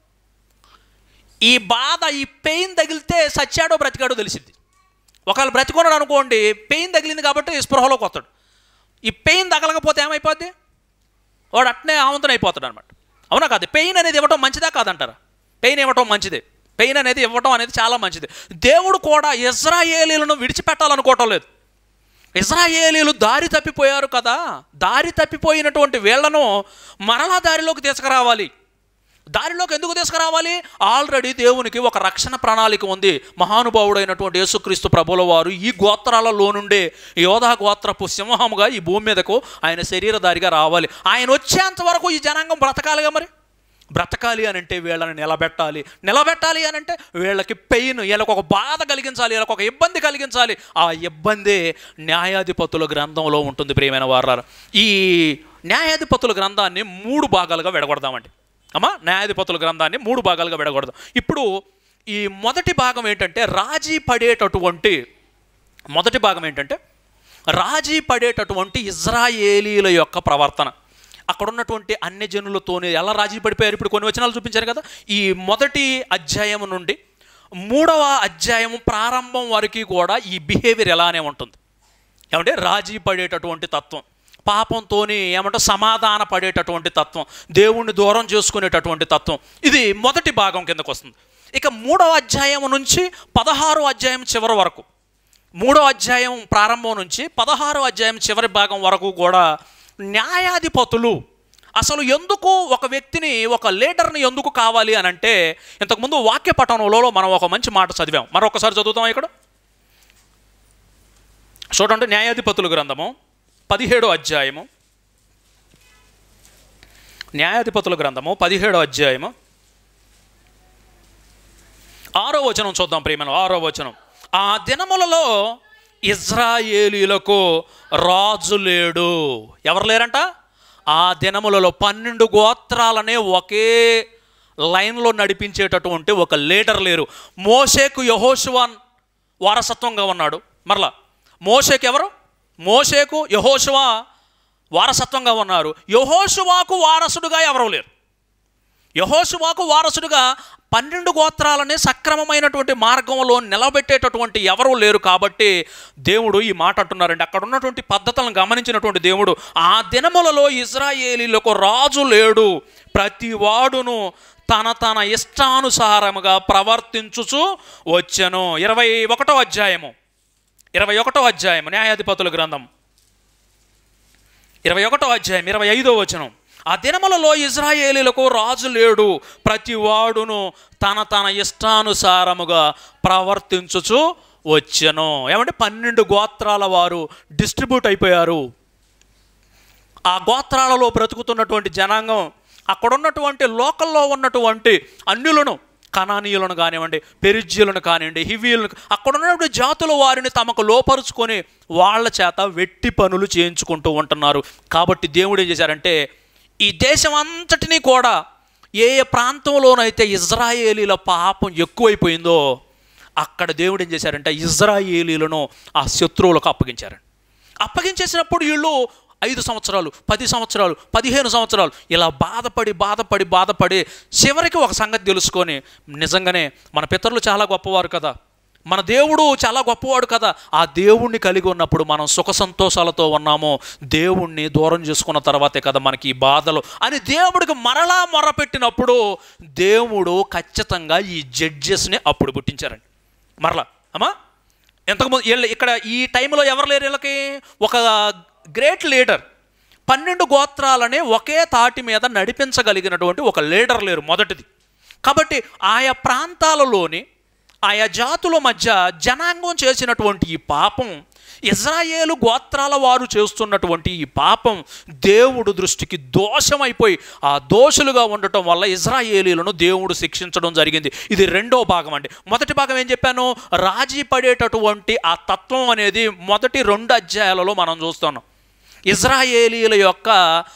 A: ఈ బాధ ఈ పెయిన్ తగిలితే సచ్చాడో బ్రతికాడో తెలిసింది ఒకవేళ బ్రతికున్నాడు అనుకోండి పెయిన్ తగిలింది కాబట్టి స్పృహలోకి వస్తాడు ఈ పెయిన్ తగలకపోతే ఏమైపోద్ది వాడు అట్నే ఆవంతన అయిపోతాడు అనమాట అవునా కాదు పెయిన్ అనేది ఇవ్వటం మంచిదా కాదంటారా పెయిన్ ఇవ్వటం మంచిదే పెయిన్ అనేది ఇవ్వటం అనేది చాలా మంచిది దేవుడు కూడా ఇజ్రాయేలీలను విడిచిపెట్టాలనుకోవటం లేదు ఇజ్రాయేలీలు దారి తప్పిపోయారు కదా దారి తప్పిపోయినటువంటి వీళ్లను మరలా దారిలోకి తీసుకురావాలి దారిలోకి ఎందుకు తీసుకురావాలి ఆల్రెడీ దేవునికి ఒక రక్షణ ప్రణాళిక ఉంది మహానుభావుడైనటువంటి యేసుక్రీస్తు ప్రభుల వారు ఈ గోత్రాలలో నుండే యోధా గోత్రపు సింహముగా ఈ భూమి మీదకు ఆయన శరీరధారిగా రావాలి ఆయన వచ్చేంత వరకు ఈ జనాంగం బ్రతకాలిగా మరి బ్రతకాలి అని అంటే వీళ్ళని నిలబెట్టాలి నిలబెట్టాలి అని అంటే వీళ్ళకి పెయిన్ వీళ్ళకి ఒక బాధ కలిగించాలి వీళ్ళకి ఒక ఇబ్బంది కలిగించాలి ఆ ఇబ్బందే న్యాయాధిపతుల గ్రంథంలో ఉంటుంది ప్రియమైన వారాలు ఈ న్యాయాధిపతుల గ్రంథాన్ని మూడు భాగాలుగా విడగొడదామండి అమ్మా న్యాయాధిపతుల గ్రంథాన్ని మూడు భాగాలుగా విడగొడదాం ఇప్పుడు ఈ మొదటి భాగం ఏంటంటే రాజీ పడేటటువంటి మొదటి భాగం ఏంటంటే రాజీ పడేటటువంటి ఇజ్రాయేలీల యొక్క ప్రవర్తన అక్కడ ఉన్నటువంటి అన్ని జనులతోనే ఎలా రాజీ పడిపోయారు ఇప్పుడు కొన్ని వచనాలు చూపించారు కదా ఈ మొదటి అధ్యాయం నుండి మూడవ అధ్యాయం ప్రారంభం వరకు కూడా ఈ బిహేవియర్ ఎలానే ఉంటుంది ఏమంటే రాజీ పడేటటువంటి తత్వం పాపంతోని ఏమంటే సమాధాన పడేటటువంటి తత్వం దేవుణ్ణి దూరం చేసుకునేటటువంటి తత్వం ఇది మొదటి భాగం కిందకు వస్తుంది ఇక మూడవ అధ్యాయం నుంచి పదహారో అధ్యాయం చివరి వరకు మూడో అధ్యాయం ప్రారంభం నుంచి పదహారో అధ్యాయం చివరి భాగం వరకు కూడా న్యాయాధిపతులు అసలు ఎందుకు ఒక వ్యక్తిని ఒక లీడర్ని ఎందుకు కావాలి అని అంటే ఇంతకుముందు వాక్య పఠనంలో మనం ఒక మంచి మాట చదివాం మరొకసారి చదువుతాం ఇక్కడ చూడండి న్యాయాధిపతుల గ్రంథము పదిహేడో అధ్యాయము న్యాయాధిపతుల గ్రంథము పదిహేడో అధ్యాయము ఆరో వచనం చూద్దాం ప్రియమైన ఆరో వచనం ఆ దినములలో ఇజ్రాయేలీలకు రాజు లేడు ఎవరు లేరంట ఆ దినములలో పన్నెండు గోత్రాలనే ఒకే లైన్లో నడిపించేటటువంటి ఒక లీడర్ లేరు మోషేకు యహోషువాన్ వారసత్వంగా ఉన్నాడు మరలా మోషేకు ఎవరు మోషేకు యహోషువా వారసత్వంగా ఉన్నారు యహోషువాకు వారసుడుగా ఎవరు లేరు యహోషువాకు వారసుడుగా పన్నెండు గోత్రాలని సక్రమమైనటువంటి మార్గంలో నిలబెట్టేటటువంటి ఎవరూ లేరు కాబట్టి దేవుడు ఈ మాట అంటున్నారండి అక్కడ ఉన్నటువంటి పద్ధతులను గమనించినటువంటి దేవుడు ఆ దినములలో ఇజ్రాయేలీలకు రాజు లేడు ప్రతి వాడును తన తన ఇష్టానుసారముగా ప్రవర్తించుచు వచ్చెను ఇరవై ఒకటో అధ్యాయము ఇరవై ఒకటో అధ్యాయం న్యాయాధిపతుల గ్రంథం ఇరవై ఒకటో అధ్యాయం ఇరవై ఐదో వచనం ఆ దినములలో ఇజ్రాయేలీలకు రాజు లేడు ప్రతి వాడును తన తన ఇష్టానుసారముగా ప్రవర్తించుచు వచ్చెను ఏమంటే పన్నెండు గోత్రాల వారు డిస్ట్రిబ్యూట్ అయిపోయారు ఆ గోత్రాలలో బ్రతుకుతున్నటువంటి జనాంగం అక్కడ ఉన్నటువంటి లోకల్లో ఉన్నటువంటి అన్యులను కణానీయులను కానివ్వండి పెరిజ్యులను కానివ్వండి హివీలను అక్కడ ఉన్నటువంటి జాతుల వారిని తమకు లోపరుచుకొని వాళ్ళ చేత వెట్టి పనులు చేయించుకుంటూ ఉంటున్నారు కాబట్టి దేవుడు ఏం చేశారంటే ఈ దేశం అంతటినీ కూడా ఏ ఏ ప్రాంతంలోనైతే ఇజ్రాయేలీల పాపం ఎక్కువైపోయిందో అక్కడ దేవుడు ఏం చేశారంటే ఇజ్రాయేలీలను ఆ శత్రువులకు అప్పగించారండి అప్పగించేసినప్పుడు వీళ్ళు ఐదు సంవత్సరాలు పది సంవత్సరాలు పదిహేను సంవత్సరాలు ఇలా బాధపడి బాధపడి బాధపడి చివరికి ఒక సంగతి తెలుసుకొని నిజంగానే మన పితరులు చాలా గొప్పవారు కదా మన దేవుడు చాలా గొప్పవాడు కదా ఆ దేవుణ్ణి కలిగి ఉన్నప్పుడు మనం సుఖ సంతోషాలతో ఉన్నాము దేవుణ్ణి దూరం చేసుకున్న తర్వాతే కదా మనకి ఈ బాధలు అని దేవుడికి మరలా మొరపెట్టినప్పుడు దేవుడు ఖచ్చితంగా ఈ జడ్జెస్ని అప్పుడు పుట్టించారండి మరలా అమ్మా ఎంతకుముందు వీళ్ళు ఇక్కడ ఈ టైంలో ఎవరు లేరు వీళ్ళకి ఒక గ్రేట్ లీడర్ పన్నెండు గోత్రాలని ఒకే తాటి మీద నడిపించగలిగినటువంటి ఒక లీడర్ లేరు మొదటిది కాబట్టి ఆయా ప్రాంతాలలోని ఆయా జాతుల మధ్య జనాంగం చేసినటువంటి ఈ పాపం ఇజ్రాయేలు గోత్రాల వారు చేస్తున్నటువంటి ఈ పాపం దేవుడు దృష్టికి దోషమైపోయి ఆ దోషులుగా ఉండటం వల్ల ఇజ్రాయేలీలను దేవుడు శిక్షించడం జరిగింది ఇది రెండో భాగం అండి మొదటి భాగం ఏం చెప్పాను రాజీ పడేటటువంటి ఆ తత్వం అనేది మొదటి రెండు అధ్యాయాలలో మనం చూస్తున్నాం ఇజ్రాయేలీల యొక్క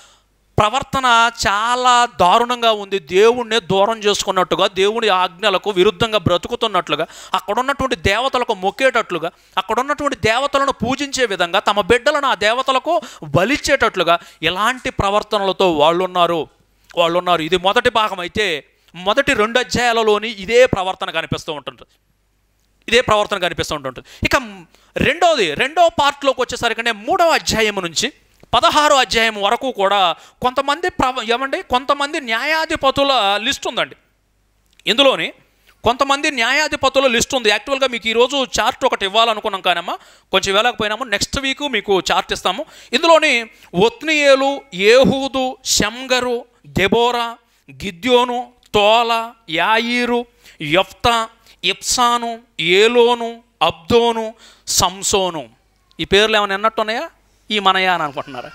A: ప్రవర్తన చాలా దారుణంగా ఉంది దేవుణ్ణి దూరం చేసుకున్నట్టుగా దేవుని ఆజ్ఞలకు విరుద్ధంగా బ్రతుకుతున్నట్లుగా అక్కడ ఉన్నటువంటి దేవతలకు మొక్కేటట్లుగా అక్కడ ఉన్నటువంటి దేవతలను పూజించే విధంగా తమ బిడ్డలను ఆ దేవతలకు బలిచ్చేటట్లుగా ఇలాంటి ప్రవర్తనలతో వాళ్ళు ఉన్నారు వాళ్ళు ఉన్నారు ఇది మొదటి భాగం అయితే మొదటి రెండు అధ్యాయాలలోని ఇదే ప్రవర్తన కనిపిస్తూ ఉంటుంది ఇదే ప్రవర్తన కనిపిస్తూ ఉంటుంటుంది ఇక రెండోది రెండో పార్ట్లోకి వచ్చేసరికి మూడవ అధ్యాయం నుంచి పదహారో అధ్యాయం వరకు కూడా కొంతమంది ప్రవ ఏమండి కొంతమంది న్యాయాధిపతుల లిస్ట్ ఉందండి ఇందులోని కొంతమంది న్యాయాధిపతుల లిస్ట్ ఉంది యాక్చువల్గా మీకు ఈరోజు చార్ట్ ఒకటి ఇవ్వాలనుకున్నాం కానమ్మా కొంచెం వెళ్ళకపోయినాము నెక్స్ట్ వీక్ మీకు చార్ట్ ఇస్తాము ఇందులోని ఒత్నియేలు ఏహూదు షంగరు దెబోరా గిద్యోను తోల యాయీరు యఫ్తా ఇప్సాను ఏలోను అబ్దోను సంసోను ఈ పేర్లు ఏమైనా ఎన్నట్టు ఉన్నాయా ఈ మనయా అని అనుకుంటున్నారా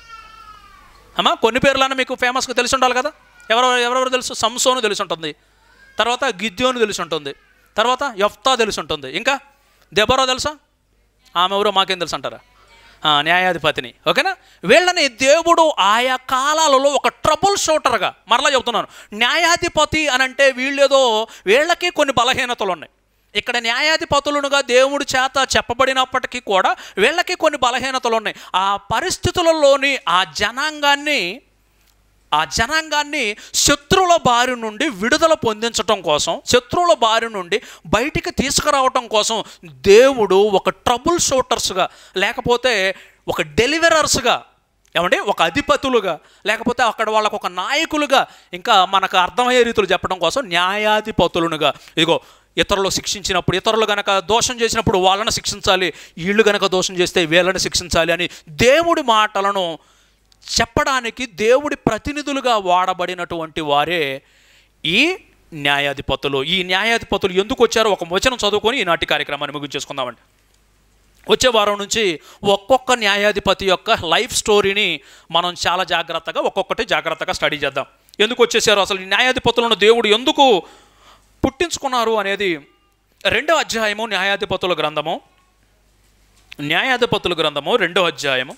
A: అమ్మా కొన్ని పేర్లన్నా మీకు ఫేమస్గా తెలిసి ఉండాలి కదా ఎవరెవరు ఎవరెవరు తెలుసు సంసోను తెలిసి ఉంటుంది తర్వాత గిద్యోను తెలిసి ఉంటుంది తర్వాత యఫ్తా తెలిసి ఉంటుంది ఇంకా దెబరో తెలుసా ఆమె ఎవరో మాకేం తెలుసు అంటారా ఆ, న్యాయాధిపతిని ఓకేనా వీళ్ళని దేవుడు ఆయా కాలాలలో ఒక ట్రబుల్ షూటర్గా మరలా చెబుతున్నాను న్యాయాధిపతి అని అంటే వీళ్ళేదో వీళ్ళకి కొన్ని బలహీనతలు ఉన్నాయి ఇక్కడ న్యాయాధిపతులుగా దేవుడి చేత చెప్పబడినప్పటికీ కూడా వీళ్ళకి కొన్ని బలహీనతలు ఉన్నాయి ఆ పరిస్థితులలోని ఆ జనాంగాన్ని ఆ జనాంగాన్ని శత్రువుల బారి నుండి విడుదల పొందించటం కోసం శత్రువుల బారి నుండి బయటికి తీసుకురావటం కోసం దేవుడు ఒక ట్రబుల్ షూటర్స్గా లేకపోతే ఒక డెలివరర్స్గా ఏమంటే ఒక అధిపతులుగా లేకపోతే అక్కడ వాళ్ళకు ఒక నాయకులుగా ఇంకా మనకు అర్థమయ్యే రీతులు చెప్పడం కోసం న్యాయాధిపతులుగా ఇదిగో ఇతరులు శిక్షించినప్పుడు ఇతరులు గనక దోషం చేసినప్పుడు వాళ్ళని శిక్షించాలి వీళ్ళు గనక దోషం చేస్తే వీళ్ళని శిక్షించాలి అని దేవుడి మాటలను చెప్పడానికి దేవుడి ప్రతినిధులుగా వాడబడినటువంటి వారే ఈ న్యాయాధిపతులు ఈ న్యాయాధిపతులు ఎందుకు వచ్చారో ఒక వచనం చదువుకొని ఈనాటి కార్యక్రమాన్ని ముగించేసుకుందామండి వచ్చే వారం నుంచి ఒక్కొక్క న్యాయాధిపతి యొక్క లైఫ్ స్టోరీని మనం చాలా జాగ్రత్తగా ఒక్కొక్కటి జాగ్రత్తగా స్టడీ చేద్దాం ఎందుకు వచ్చేసారు అసలు ఈ న్యాయాధిపతులను దేవుడు ఎందుకు పుట్టించుకున్నారు అనేది రెండో అధ్యాయము న్యాయాధిపతుల గ్రంథము న్యాయాధిపతుల గ్రంథము రెండో అధ్యాయము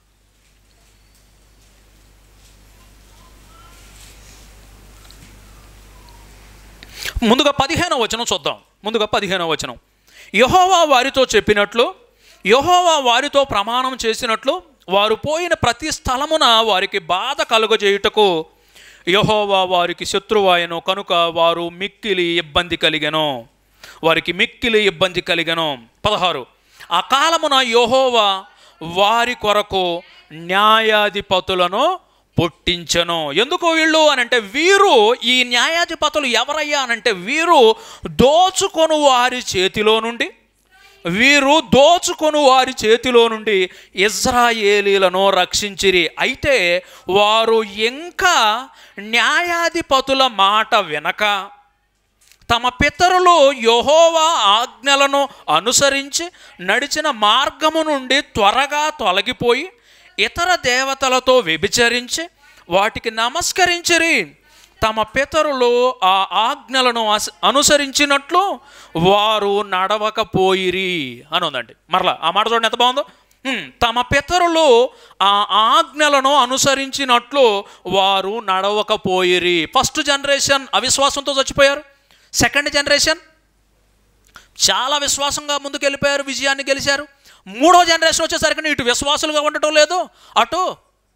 A: ముందుగా పదిహేనవ వచనం చూద్దాం ముందుగా పదిహేనవ వచనం యహోవా వారితో చెప్పినట్లు యహోవా వారితో ప్రమాణం చేసినట్లు వారు పోయిన ప్రతి స్థలమున వారికి బాధ కలుగజేయుటకు యహోవా వారికి శత్రువాయను కనుక వారు మిక్కిలి ఇబ్బంది కలిగెను వారికి మిక్కిలి ఇబ్బంది కలిగెను పదహారు ఆ కాలమున యహోవా వారి కొరకు న్యాయాధిపతులను పుట్టించను ఎందుకు వీళ్ళు అని అంటే వీరు ఈ న్యాయాధిపతులు ఎవరయ్యా అనంటే వీరు దోచుకొను వారి చేతిలో నుండి వీరు దోచుకొను వారి చేతిలో నుండి ఇజ్రాయేలీలను రక్షించిరి అయితే వారు ఇంకా న్యాయాధిపతుల మాట వినక తమ పితరులు యహోవా ఆజ్ఞలను అనుసరించి నడిచిన మార్గము నుండి త్వరగా తొలగిపోయి ఇతర దేవతలతో వ్యభిచరించి వాటికి నమస్కరించిరి తమ పితరులు ఆ ఆజ్ఞలను అస- అనుసరించినట్లు వారు నడవకపోయిరి అని ఉందండి మరలా ఆ మాట చూడండి ఎంత బాగుందో హ్మ్, తమ పితరులు ఆ ఆజ్ఞలను అనుసరించినట్లు వారు నడవకపోయిరి ఫస్ట్ జనరేషన్ అవిశ్వాసంతో చచ్చిపోయారు సెకండ్ జనరేషన్ చాలా విశ్వాసంగా ముందుకు వెళ్ళిపోయారు విజయాన్ని గెలిచారు మూడో జనరేషన్ వచ్చేసరికి ఇటు విశ్వాసులుగా ఉండటం లేదు అటు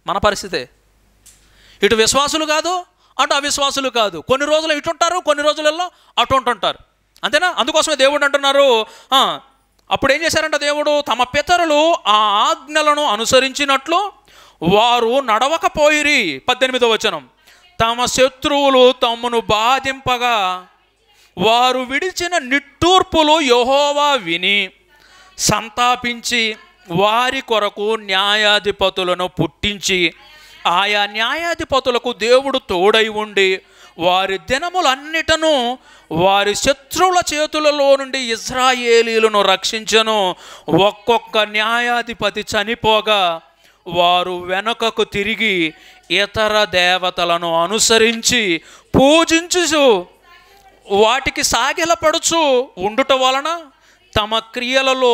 A: మన పరిస్థితే ఇటు విశ్వాసులు కాదు అటు అవిశ్వాసులు కాదు కొన్ని రోజులు ఇటు ఉంటారు కొన్ని రోజులలో అటు ఉంటుంటారు అంతేనా అందుకోసమే దేవుడు అంటున్నారు ఆ, అప్పుడు ఏం చేశారంట దేవుడు తమ పితరులు ఆ ఆజ్ఞలను అనుసరించినట్లు వారు నడవకపోయిరి పద్దెనిమిదో వచనం తమ శత్రువులు తమను బాధింపగా వారు విడిచిన నిట్టూర్పులు యహోవా విని సంతాపించి వారి కొరకు న్యాయాధిపతులను పుట్టించి ఆయా న్యాయాధిపతులకు దేవుడు తోడై ఉండి వారి దినములన్నిటను వారి శత్రువుల చేతులలో నుండి ఇజ్రాయేలీలను రక్షించను ఒక్కొక్క న్యాయాధిపతి చనిపోగా వారు వెనుకకు తిరిగి ఇతర దేవతలను అనుసరించి పూజించు వాటికి సాగిలపడుచు ఉండుట వలన తమ క్రియలలో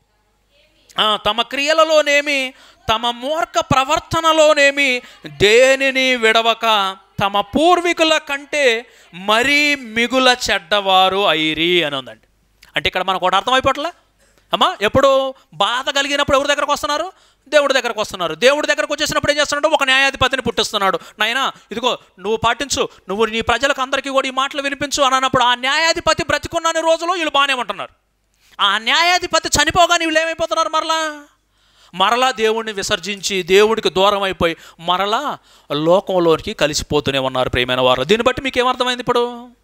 A: ఆ, తమ క్రియలలోనేమి తమ మూర్ఖ ప్రవర్తనలోనేమి దేనిని విడవక తమ పూర్వీకుల కంటే మరీ మిగుల చెడ్డవారు అయిరి అని ఉందండి అంటే ఇక్కడ మనకు ఒకటి అర్థమైపోవట్లే అమ్మా ఎప్పుడు బాధ కలిగినప్పుడు ఎవరి దగ్గరకు వస్తున్నారు దేవుడి దగ్గరకు వస్తున్నారు దేవుడి దగ్గరకు వచ్చేసినప్పుడు ఏం చేస్తున్నాడు ఒక న్యాయాధిపతిని పుట్టిస్తున్నాడు నాయనా ఇదిగో నువ్వు పాటించు నువ్వు నీ ప్రజలకు అందరికీ కూడా ఈ మాటలు వినిపించు అని అన్నప్పుడు ఆ న్యాయాధిపతి బ్రతికున్న రోజులు వీళ్ళు బాగానే ఉంటున్నారు ఆ న్యాయాధిపతి చనిపోగానే వీళ్ళు ఏమైపోతున్నారు మరలా మరలా దేవుణ్ణి విసర్జించి దేవుడికి దూరం అయిపోయి మరలా లోకంలోనికి కలిసిపోతూనే ఉన్నారు ప్రియమైన వారు దీన్ని బట్టి మీకు ఏమర్థమైంది ఇప్పుడు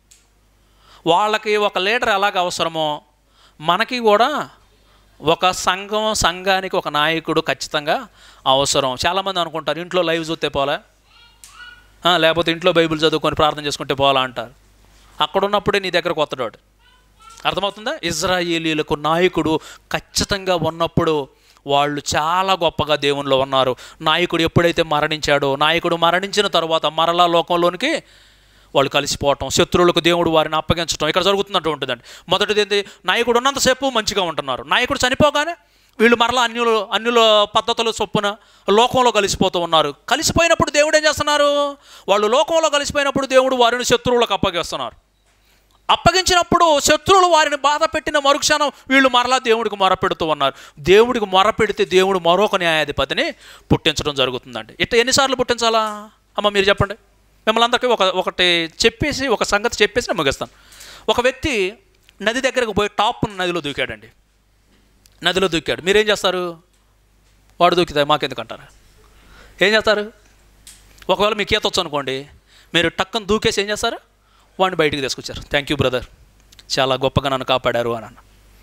A: వాళ్ళకి ఒక లీడర్ ఎలాగ అవసరమో మనకి కూడా ఒక సంఘం సంఘానికి ఒక నాయకుడు ఖచ్చితంగా అవసరం చాలామంది అనుకుంటారు ఇంట్లో లైవ్ చూస్తే పోలే ఆ, లేకపోతే ఇంట్లో బైబిల్ చదువుకొని ప్రార్థన చేసుకుంటే పోలా అంటారు అక్కడ ఉన్నప్పుడే నీ దగ్గరకు వస్తాడు వాడు. అర్థమవుతుందా ఇజ్రాయేలీలకు నాయకుడు ఖచ్చితంగా ఉన్నప్పుడు వాళ్ళు చాలా గొప్పగా దేవునిలో ఉన్నారు నాయకుడు ఎప్పుడైతే మరణించాడో నాయకుడు మరణించిన తర్వాత మరలా లోకంలోనికి వాళ్ళు కలిసిపోవటం శత్రువులకు దేవుడు వారిని అప్పగించడం ఇక్కడ జరుగుతున్నట్టు ఉంటుందండి మొదటిది ఏంటి నాయకుడు ఉన్నంతసేపు మంచిగా ఉంటున్నారు నాయకుడు చనిపోగానే వీళ్ళు మరలా అన్యులు అన్యుల పద్ధతుల చొప్పున లోకంలో కలిసిపోతూ ఉన్నారు కలిసిపోయినప్పుడు దేవుడు ఏం చేస్తున్నారు వాళ్ళు లోకంలో కలిసిపోయినప్పుడు దేవుడు వారిని శత్రువులకు అప్పగిస్తున్నారు అప్పగించినప్పుడు శత్రువులు వారిని బాధ పెట్టిన మరుక్షణం వీళ్ళు మరలా దేవుడికి మొరపెడుతూ ఉన్నారు దేవుడికి మొరపెడితే దేవుడు మరొక న్యాయాధిపతిని పుట్టించడం జరుగుతుందండి ఇట్లా ఎన్నిసార్లు పుట్టించాలా అమ్మ మీరు చెప్పండి మిమ్మల్ని అందరికీ ఒక ఒకటి చెప్పేసి ఒక సంగతి చెప్పేసి నేను ముగిస్తాను ఒక వ్యక్తి నది దగ్గరకు పోయి టాప్ నదిలో దూకాడండి నదిలో దూకాడు మీరేం చేస్తారు వాడు దూకితే మాకెందుకు అంటారు ఏం చేస్తారు ఒకవేళ మీకు ఈత వచ్చు అనుకోండి మీరు టక్కన దూకేసి ఏం చేస్తారు వాడిని బయటికి తీసుకొచ్చారు థ్యాంక్ యూ బ్రదర్ చాలా గొప్పగా నన్ను కాపాడారు అని అన్న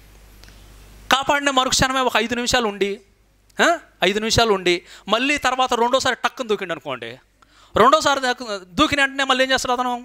A: కాపాడిన మరుక్షణమే ఒక ఐదు నిమిషాలు ఉండి ఆ? ఐదు నిమిషాలు ఉండి మళ్ళీ తర్వాత రెండోసారి టక్కన దూకిండు అనుకోండి రెండోసారి దాకు- దూకిన వెంటనే మళ్ళీ ఏం చేస్తాడు అతను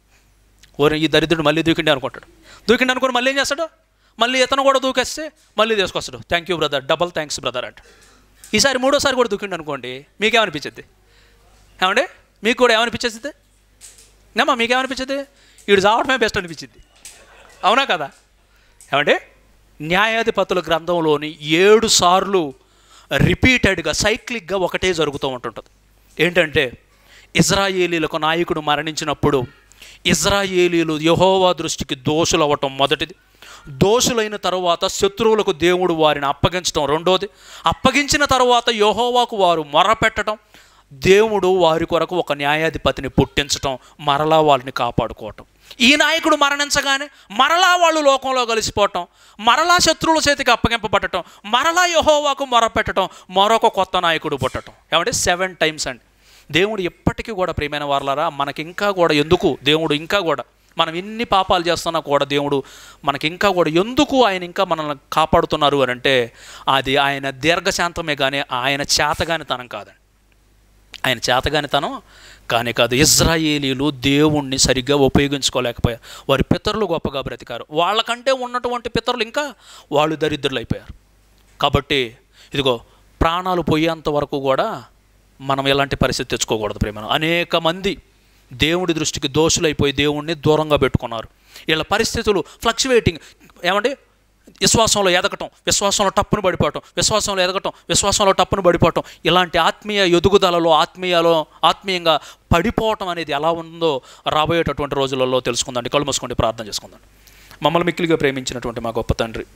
A: ఓరే ఈ దరిద్రుడు మళ్ళీ దూకిండే అనుకుంటాడు దూకిండి అనుకుని మళ్ళీ ఏం చేస్తాడు మళ్ళీ ఇతను కూడా దూకేస్తే మళ్ళీ తీసుకొస్తాడు thank you brother double thanks brother అంట ఈసారి మూడోసారి కూడా దూకిండు అనుకోండి మీకేమనిపించింది ఏమండి మీకు కూడా ఏమనిపించేది నేమా మీకేమనిపించింది వీడు చావడమే బెస్ట్ అనిపించింది అవునా కదా ఏమంటే న్యాయాధిపతుల గ్రంథంలోని ఏడు సార్లు రిపీటెడ్గా సైక్లిక్గా ఒకటే జరుగుతూ ఉంటుంటుంది ఏంటంటే ఇజ్రాయేలీలకు నాయకుడు మరణించినప్పుడు ఇజ్రాయేలీలు యహోవా దృష్టికి దోషులు అవ్వటం మొదటిది దోషులైన తరువాత శత్రువులకు దేవుడు వారిని అప్పగించడం రెండోది అప్పగించిన తరువాత యహోవాకు వారు మొరపెట్టడం దేవుడు వారి కొరకు ఒక న్యాయాధిపతిని పుట్టించటం మరలా వాళ్ళని కాపాడుకోవటం ఈ నాయకుడు మరణించగానే మరలా వాళ్ళు లోకంలో కలిసిపోవటం మరలా శత్రువుల చేతికి అప్పగింపబడటం మరలా యహోవాకు మొరపెట్టడం మరొక కొత్త నాయకుడు పుట్టడం ఏమంటే సెవెన్ టైమ్స్ అండి దేవుడు ఎప్పటికీ కూడా ప్రియమైన వారలారా మనకి ఇంకా కూడా ఎందుకు దేవుడు ఇంకా కూడా మనం ఎన్ని పాపాలు చేస్తున్నా కూడా దేవుడు మనకి ఇంకా కూడా ఎందుకు ఆయన ఇంకా మనల్ని కాపాడుతున్నారు అని అంటే అది ఆయన దీర్ఘశాంతమే కానీ ఆయన చేతగానితనం కాదండి ఆయన చేతగానితనం కానీ కాదు ఇజ్రాయేలీలు దేవుణ్ణి సరిగ్గా ఉపయోగించుకోలేకపోయారు వారి పితరులు గొప్పగా బ్రతికారు వాళ్ళకంటే ఉన్నటువంటి పితరులు ఇంకా వాళ్ళు దరిద్రులు అయిపోయారు కాబట్టి ఇదిగో ప్రాణాలు పోయేంత వరకు కూడా మనం ఎలాంటి పరిస్థితి తెచ్చుకోకూడదు ప్రేమ అనేక మంది దేవుడి దృష్టికి దోషులైపోయి దేవుణ్ణి దూరంగా పెట్టుకున్నారు వీళ్ళ పరిస్థితులు ఫ్లక్చువేటింగ్ ఏమండి విశ్వాసంలో ఎదగటం విశ్వాసంలో టప్పును పడిపోవటం విశ్వాసంలో ఎదగటం విశ్వాసంలో టప్పును పడిపోవటం ఇలాంటి ఆత్మీయ ఎదుగుదలలో ఆత్మీయలో ఆత్మీయంగా పడిపోవటం అనేది ఎలా ఉందో రాబోయేటటువంటి రోజులలో తెలుసుకుందండి కళ్ళు మూసుకోండి ప్రార్థన చేసుకుందాం మమ్మల్ని మిక్కిలిగా ప్రేమించినటువంటి మా గొప్ప తండ్రి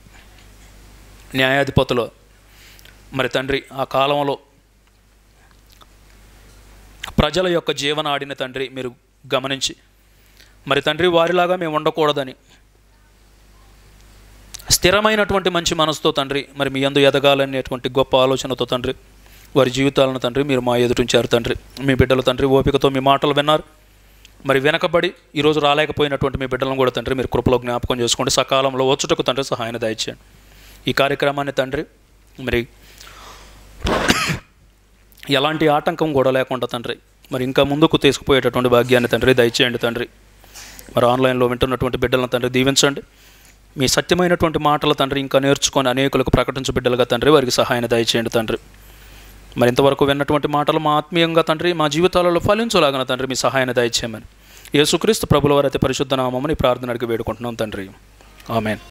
A: న్యాయాధిపతులు మరి తండ్రి ఆ కాలంలో ప్రజల యొక్క జీవనాడిని తండ్రి మీరు గమనించి మరి తండ్రి వారిలాగా మేము ఉండకూడదని స్థిరమైనటువంటి మంచి మనసుతో తండ్రి మరి మీ అందు ఎదగాలనేటువంటి గొప్ప ఆలోచనతో తండ్రి వారి జీవితాలను తండ్రి మీరు మా ఎదుటించారు తండ్రి మీ బిడ్డలు తండ్రి ఓపికతో మీ మాటలు విన్నారు మరి వెనకబడి ఈరోజు రాలేకపోయినటువంటి మీ బిడ్డలను కూడా తండ్రి మీరు కృపలో జ్ఞాపకం చేసుకోండి సకాలంలో వచ్చుటకు తండ్రి సహాయం దయచేయండి ఈ కార్యక్రమాన్ని తండ్రి మరి ఎలాంటి ఆటంకం కూడా లేకుండా తండ్రి మరి ఇంకా ముందుకు తీసుకుపోయేటటువంటి భాగ్యాన్ని తండ్రి దయచేయండి తండ్రి మరి ఆన్లైన్లో వింటున్నటువంటి బిడ్డలను తండ్రి దీవించండి మీ సత్యమైనటువంటి మాటల తండ్రి ఇంకా నేర్చుకొని అనేకులకు ప్రకటించు బిడ్డలుగా తండ్రి వారికి సహాయాన్ని దయచేయండి తండ్రి మరి ఇంతవరకు విన్నటువంటి మాటలు మా ఆత్మీయంగా తండ్రి మా జీవితాలలో ఫలించలాగిన తండ్రి మీ సహాయాన్ని దయచేయమని యేసుక్రీస్తు ప్రభుల వారి అతి పరిశుద్ధ నామమని ప్రార్థన అడిగి వేడుకుంటున్నాం తండ్రి ఆమెన్